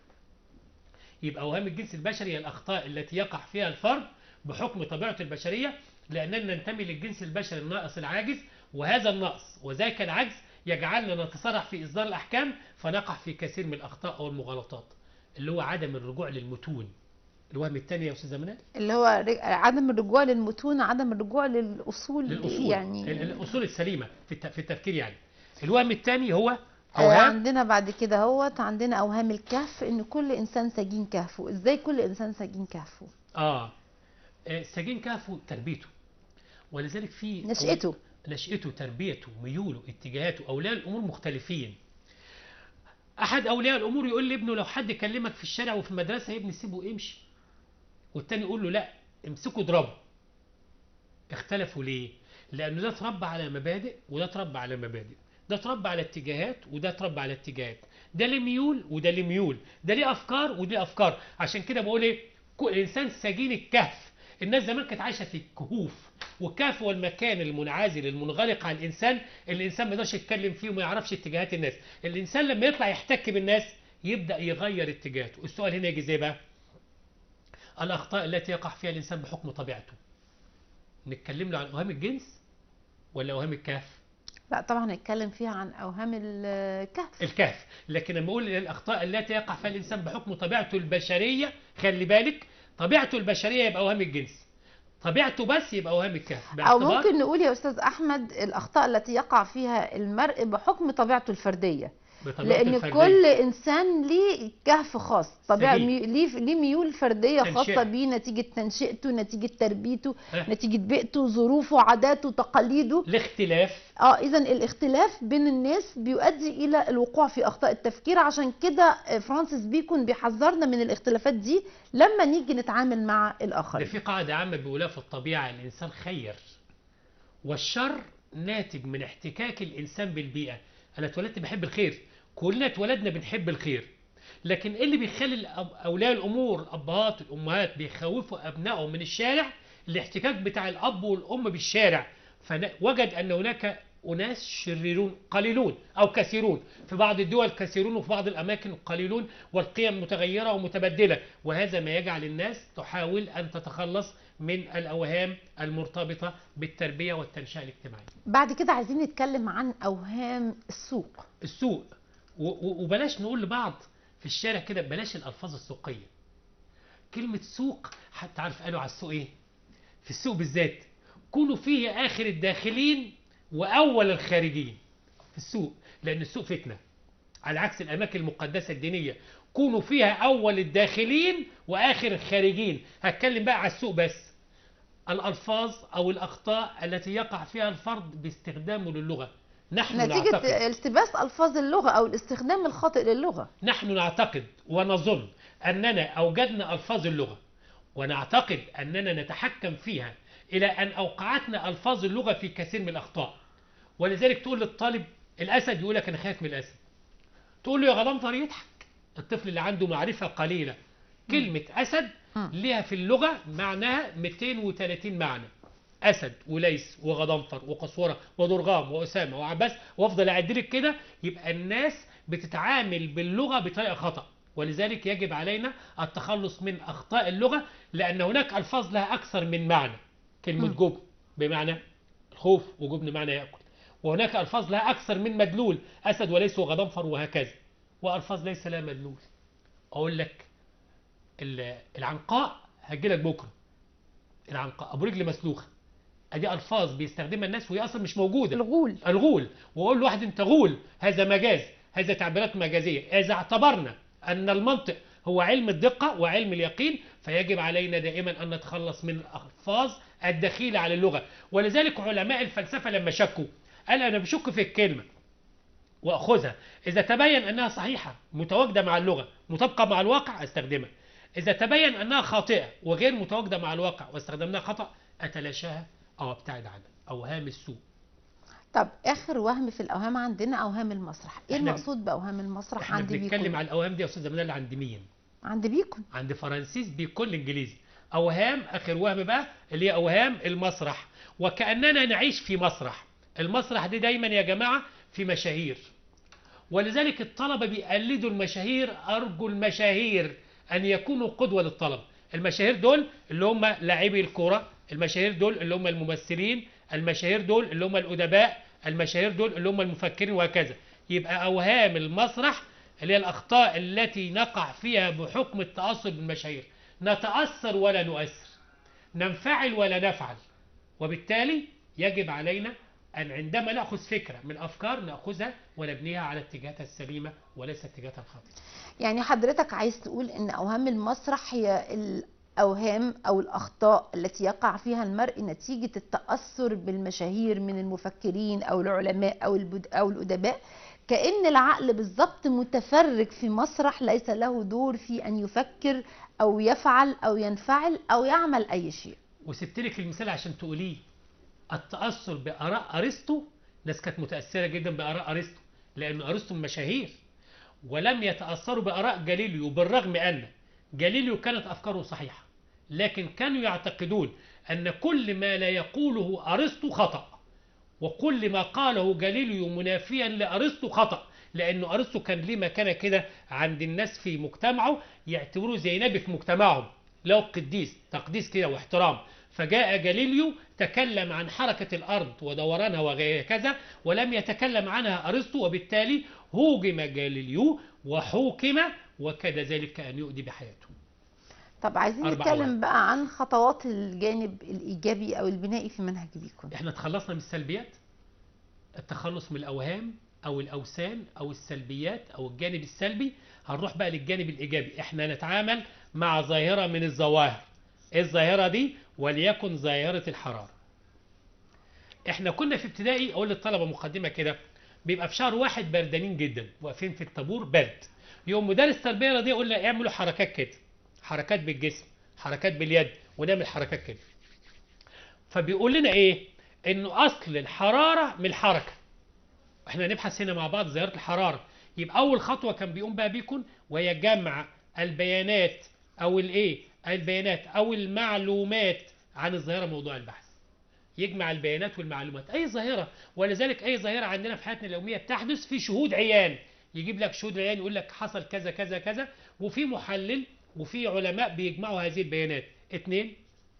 يبقى اوهام الجنس البشري هي الاخطاء التي يقع فيها الفرد بحكم طبيعته البشريه لاننا ننتمي للجنس البشري الناقص العاجز وهذا النقص وذاك العجز يجعلنا نتسرع في اصدار الاحكام فنقع في كثير من الاخطاء او المغالطات اللي هو عدم الرجوع للمتون الوهم الثاني يا استاذه منال اللي هو ر- عدم الرجوع للمتون عدم الرجوع للاصول للاصول يعني ال- الاصول السليمه في الت- في التفكير يعني الوهم الثاني هو آه، اوهام عندنا بعد كده هوت عندنا اوهام الكهف ان كل انسان سجين كهفه ازاي كل انسان سجين كهفه اه آه، سجين كهفه تربيته ولذلك في نشأته نشأته تربيته ميوله اتجاهاته أولياء الأمور مختلفين أحد أولياء الأمور يقول لابنه لو حد كلمك في الشارع وفي المدرسة يا ابني سيبه امشي والتاني يقول له لا امسكه اضربه اختلفوا ليه؟ لأنه ده اتربى على مبادئ وده اتربى على مبادئ ده اتربى على اتجاهات وده اتربى على اتجاهات ده ليه ميول وده ليه ميول ده ليه أفكار وده ليه أفكار عشان كده بقول إيه كل إنسان سجين الكهف الناس زمان كانت عايشة في الكهوف والكهف هو المكان المنعزل المنغلق على الإنسان اللي الإنسان ما يقدرش يتكلم فيه وما يعرفش اتجاهات الناس الإنسان لما يطلع يحتك بالناس يبدأ يغير اتجاهاته السؤال هنا يجي ازاي بقى الأخطاء التي يقع فيها الإنسان بحكم طبيعته نتكلم له عن أوهام الجنس ولا أوهام الكهف لا طبعا هنتكلم فيها عن اوهام الكهف الكهف لكن لما اقول الأخطاء التي يقع فيها الإنسان بحكم طبيعته البشرية خلي بالك طبيعته البشرية يبقى أوهام الجنس طبيعته بس يبقى أوهام الكهف او باعتبار ممكن نقول يا استاذ احمد الاخطاء التي يقع فيها المرء بحكم طبيعته الفرديه بطبيعته لان الفردية. كل انسان ليه كهف خاص طبيعي سليم. مي... ليه ليه ميول فرديه تنشئة. خاصه بيه نتيجه تنشئته نتيجه تربيته ها. نتيجه بيئته ظروفه عاداته تقاليده الاختلاف اه اذا الاختلاف بين الناس بيؤدي الى الوقوع في اخطاء التفكير عشان كده آه، فرانسيس بيكون بيحذرنا من الاختلافات دي لما نيجي نتعامل مع ده الاخرين في قاعدة عامة بيقولها في الطبيعة الإنسان خير والشر ناتج من احتكاك الإنسان بالبيئة أنا اتولدت بحب الخير كلنا اتولدنا بنحب الخير لكن إيه اللي بيخلي الأب- أولياء الأمور الأبهات الأمهات بيخوفوا أبنائهم من الشارع الاحتكاك بتاع الأب والأم بالشارع فوجد أن هناك أناس شريرون قليلون أو كثيرون في بعض الدول كثيرون وفي بعض الأماكن قليلون والقيم متغيرة ومتبدلة وهذا ما يجعل الناس تحاول أن تتخلص من الأوهام المرتبطة بالتربية والتنشئة الاجتماعية بعد كده عايزين نتكلم عن اوهام السوق السوق و- و- وبلاش نقول لبعض في الشارع كده بلاش الألفاظ السوقية كلمة سوق حتى عارف قالوا على السوق إيه في السوق بالذات كونوا فيه آخر الداخلين وأول الخارجين في السوق لأن السوق فتنة على عكس الأماكن المقدسة الدينية كونوا فيها أول الداخلين وآخر الخارجين هتكلم بقى على السوق بس الألفاظ أو الأخطاء التي يقع فيها الفرد باستخدامه للغة نحن نتيجه نعتقد التباس الفاظ اللغه او الاستخدام الخاطئ للغه نحن نعتقد ونظن أننا أوجدنا ألفاظ اللغة ونعتقد أننا نتحكم فيها إلى أن أوقعتنا ألفاظ اللغة في كثير من الأخطاء ولذلك تقول للطالب الأسد يقول لك أنا خايف من الأسد تقول له يا غضنفر يضحك الطفل اللي عنده معرفة قليلة كلمة أسد مم. لها في اللغة معناها 230 معنى أسد وليس وغضنفر وقسورة ودرغام وأسامة وعباس وأفضل أعد لك كده يبقى الناس بتتعامل باللغة بطريقة خطأ ولذلك يجب علينا التخلص من أخطاء اللغة لأن هناك ألفاظ لها أكثر من معنى كلمة مم. جبن بمعنى الخوف وجبن معنى يأكل وهناك ألفاظ لها أكثر من مدلول أسد وليس وغضنفر وهكذا وألفاظ ليس لها مدلول أقول لك ال- العنقاء هتجيلك بكرة العنقاء أبو رجل مسلوخة أدي ألفاظ بيستخدمها الناس وهي أصلا مش موجودة الغول الغول واقول لواحد انت غول هذا مجاز هذا تعبيرات مجازيه اذا اعتبرنا ان المنطق هو علم الدقه وعلم اليقين فيجب علينا دائما ان نتخلص من الالفاظ الدخيله على اللغه ولذلك علماء الفلسفه لما شكوا قال انا بشك في الكلمه واخذها اذا تبين انها صحيحه متواجده مع اللغه مطابقه مع الواقع استخدمها اذا تبين انها خاطئه وغير متواجده مع الواقع واستخدمناها خطا اتلاشاها او ابتعد عنها اوهام السوء طب اخر وهم في الاوهام عندنا اوهام المسرح ايه إحنا- المقصود باوهام المسرح احنا عند بنتكلم بيكون على الاوهام دي يا استاذ منال عند مين عند بيكون عند فرانسيس بيكون الانجليزي اوهام اخر وهم بقى اللي هي اوهام المسرح وكاننا نعيش في مسرح المسرح دي دايما يا جماعه في مشاهير ولذلك الطلبه بيقلدوا المشاهير ارجو المشاهير ان يكونوا قدوه للطلبه المشاهير دول اللي هم لاعبي الكوره المشاهير دول اللي هم الممثلين المشاهير دول اللي هم الادباء المشاهير دول اللي هم المفكرين وهكذا يبقى اوهام المسرح اللي هي الاخطاء التي نقع فيها بحكم التاثر بالمشاهير نتاثر ولا نؤثر ننفعل ولا نفعل وبالتالي يجب علينا أن عندما نأخذ فكرة من أفكار نأخذها ونبنيها على اتجاهاتها السليمة وليس اتجاهاتها الخاطئة يعني حضرتك عايز تقول ان اوهام المسرح هي الاوهام او الاخطاء التي يقع فيها المرء نتيجه التاثر بالمشاهير من المفكرين او العلماء او البد او الادباء كان العقل بالضبط متفرج في مسرح ليس له دور في ان يفكر او يفعل او ينفعل او يعمل اي شيء وسبت لك المثال عشان تقوليه التأثر بآراء أرسطو ناس كانت متأثرة جدا بآراء أرسطو لأن أرسطو من مشاهير ولم يتأثروا بآراء جاليليو بالرغم أن جاليليو كانت أفكاره صحيحة لكن كانوا يعتقدون أن كل ما لا يقوله أرسطو خطأ وكل ما قاله جاليليو منافيا لأرسطو خطأ لأن أرسطو كان ليه مكانة كده عند الناس في مجتمعه يعتبروه زي نبي في مجتمعهم له قديس تقديس كده واحترام فجاء جاليليو تكلم عن حركة الأرض ودورانها وهكذا ولم يتكلم عنها أرسطو وبالتالي هوجم جاليليو وحوكم وكاد ذلك أن يؤدي بحياته طب عايزين أربع نتكلم أوهام. بقى عن خطوات الجانب الايجابي او البنائي في منهج بيكون احنا تخلصنا من السلبيات التخلص من الأوهام او الاوسان او السلبيات او الجانب السلبي هنروح بقى للجانب الايجابي احنا نتعامل مع ظاهره من الظواهر ايه الظاهره دي وليكن ظاهره الحراره احنا كنا في ابتدائي اقول للطلبه مقدمه كده بيبقى في شهر واحد بردانين جدا واقفين في الطابور برد يوم مدرس تربيه رياضيه يقول لنا اعملوا حركات كده حركات بالجسم حركات باليد ونعمل حركات كده فبيقول لنا ايه انه اصل الحراره من الحركه احنا نبحث هنا مع بعض ظاهره الحراره يبقى اول خطوه كان بيقوم بها بيكون وهي جمع البيانات او الايه البيانات او المعلومات عن الظاهره موضوع البحث يجمع البيانات والمعلومات اي ظاهره ولذلك اي ظاهره عندنا في حياتنا اليوميه بتحدث في شهود عيان يجيب لك شهود عيان يقول لك حصل كذا كذا كذا وفي محلل وفي علماء بيجمعوا هذه البيانات اثنين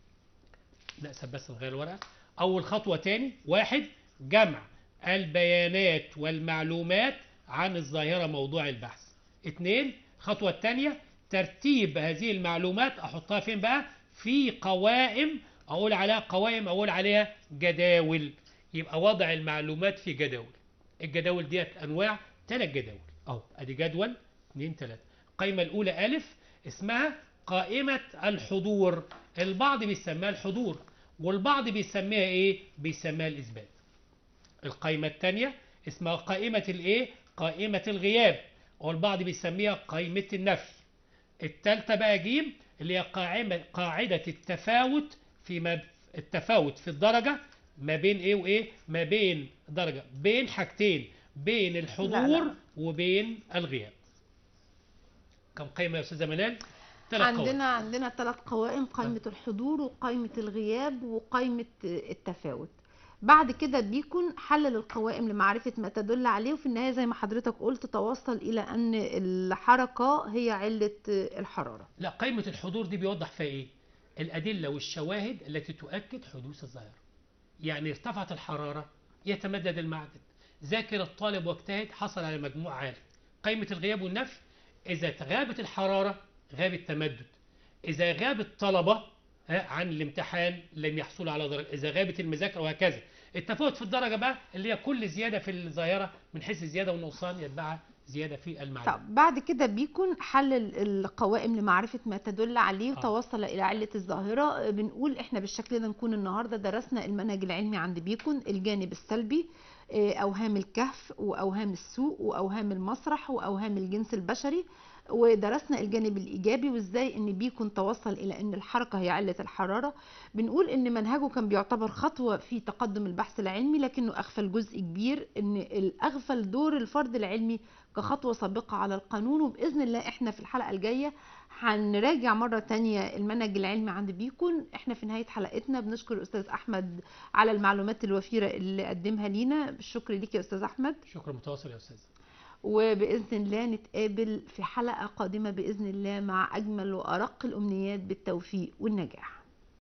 نقسم بس نغير الورقه اول خطوه تاني واحد جمع البيانات والمعلومات عن الظاهره موضوع البحث اثنين الخطوه الثانيه ترتيب هذه المعلومات احطها فين بقى في قوائم اقول عليها قوائم اقول عليها جداول يبقى وضع المعلومات في جداول الجداول ديت انواع ثلاث جداول اهو ادي جدول اثنين ثلاثه القائمه الاولى الف اسمها قائمه الحضور البعض بيسميها الحضور والبعض بيسميها ايه بيسميها الاثبات القائمه الثانيه اسمها قائمه الايه قائمه الغياب والبعض بيسميها قائمه النفي الثالثه بقى جيم اللي هي قاعده قاعده التفاوت في ما التفاوت في الدرجه ما بين ايه وايه ما بين درجه بين حاجتين بين الحضور لا، لا. وبين الغياب كم قائمه يا استاذه منال ثلاث قوائم. عندنا عندنا ثلاث قوائم قائمة الحضور وقائمة الغياب وقائمة التفاوت بعد كده بيكون حلل القوائم لمعرفة ما تدل عليه وفي النهاية زي ما حضرتك قلت توصل إلى أن الحركة هي علة الحرارة لا قائمة الحضور دي بيوضح فيها ايه؟ الأدلة والشواهد التي تؤكد حدوث الظاهرة. يعني ارتفعت الحرارة يتمدد المعدن. ذاكر الطالب واجتهد حصل على مجموع عالي. قائمة الغياب والنفي إذا غابت الحرارة غاب التمدد. إذا غاب الطلبة ها، عن الامتحان لم يحصلوا على درجة، إذا غابت المذاكرة وهكذا. التفاوت في الدرجة بقى اللي هي كل زيادة في الظاهرة من حيث الزيادة والنقصان يتبعها زيادة في المعلومة. طب بعد كده بيكون حلل القوائم لمعرفة ما تدل عليه آه. وتوصل إلى علة الظاهرة بنقول إحنا بالشكل ده نكون النهاردة درسنا المنهج العلمي عند بيكون الجانب السلبي آه، أوهام الكهف وأوهام السوق وأوهام المسرح وأوهام الجنس البشري ودرسنا الجانب الإيجابي وإزاي إن بيكون توصل إلى إن الحركة هي علة الحرارة بنقول إن منهجه كان بيعتبر خطوة في تقدم البحث العلمي لكنه أغفل جزء كبير إن الأغفل دور الفرد العلمي كخطوة سابقة على القانون وبإذن الله إحنا في الحلقة الجاية هنراجع مرة تانية المنهج العلمي عند بيكون إحنا في نهاية حلقتنا بنشكر الأستاذ أحمد على المعلومات الوفيرة اللي قدمها لينا بالشكر ليك يا أستاذ أحمد شكرا متواصل يا أستاذ. وبإذن الله نتقابل في حلقة قادمة بإذن الله مع أجمل وأرق الأمنيات بالتوفيق والنجاح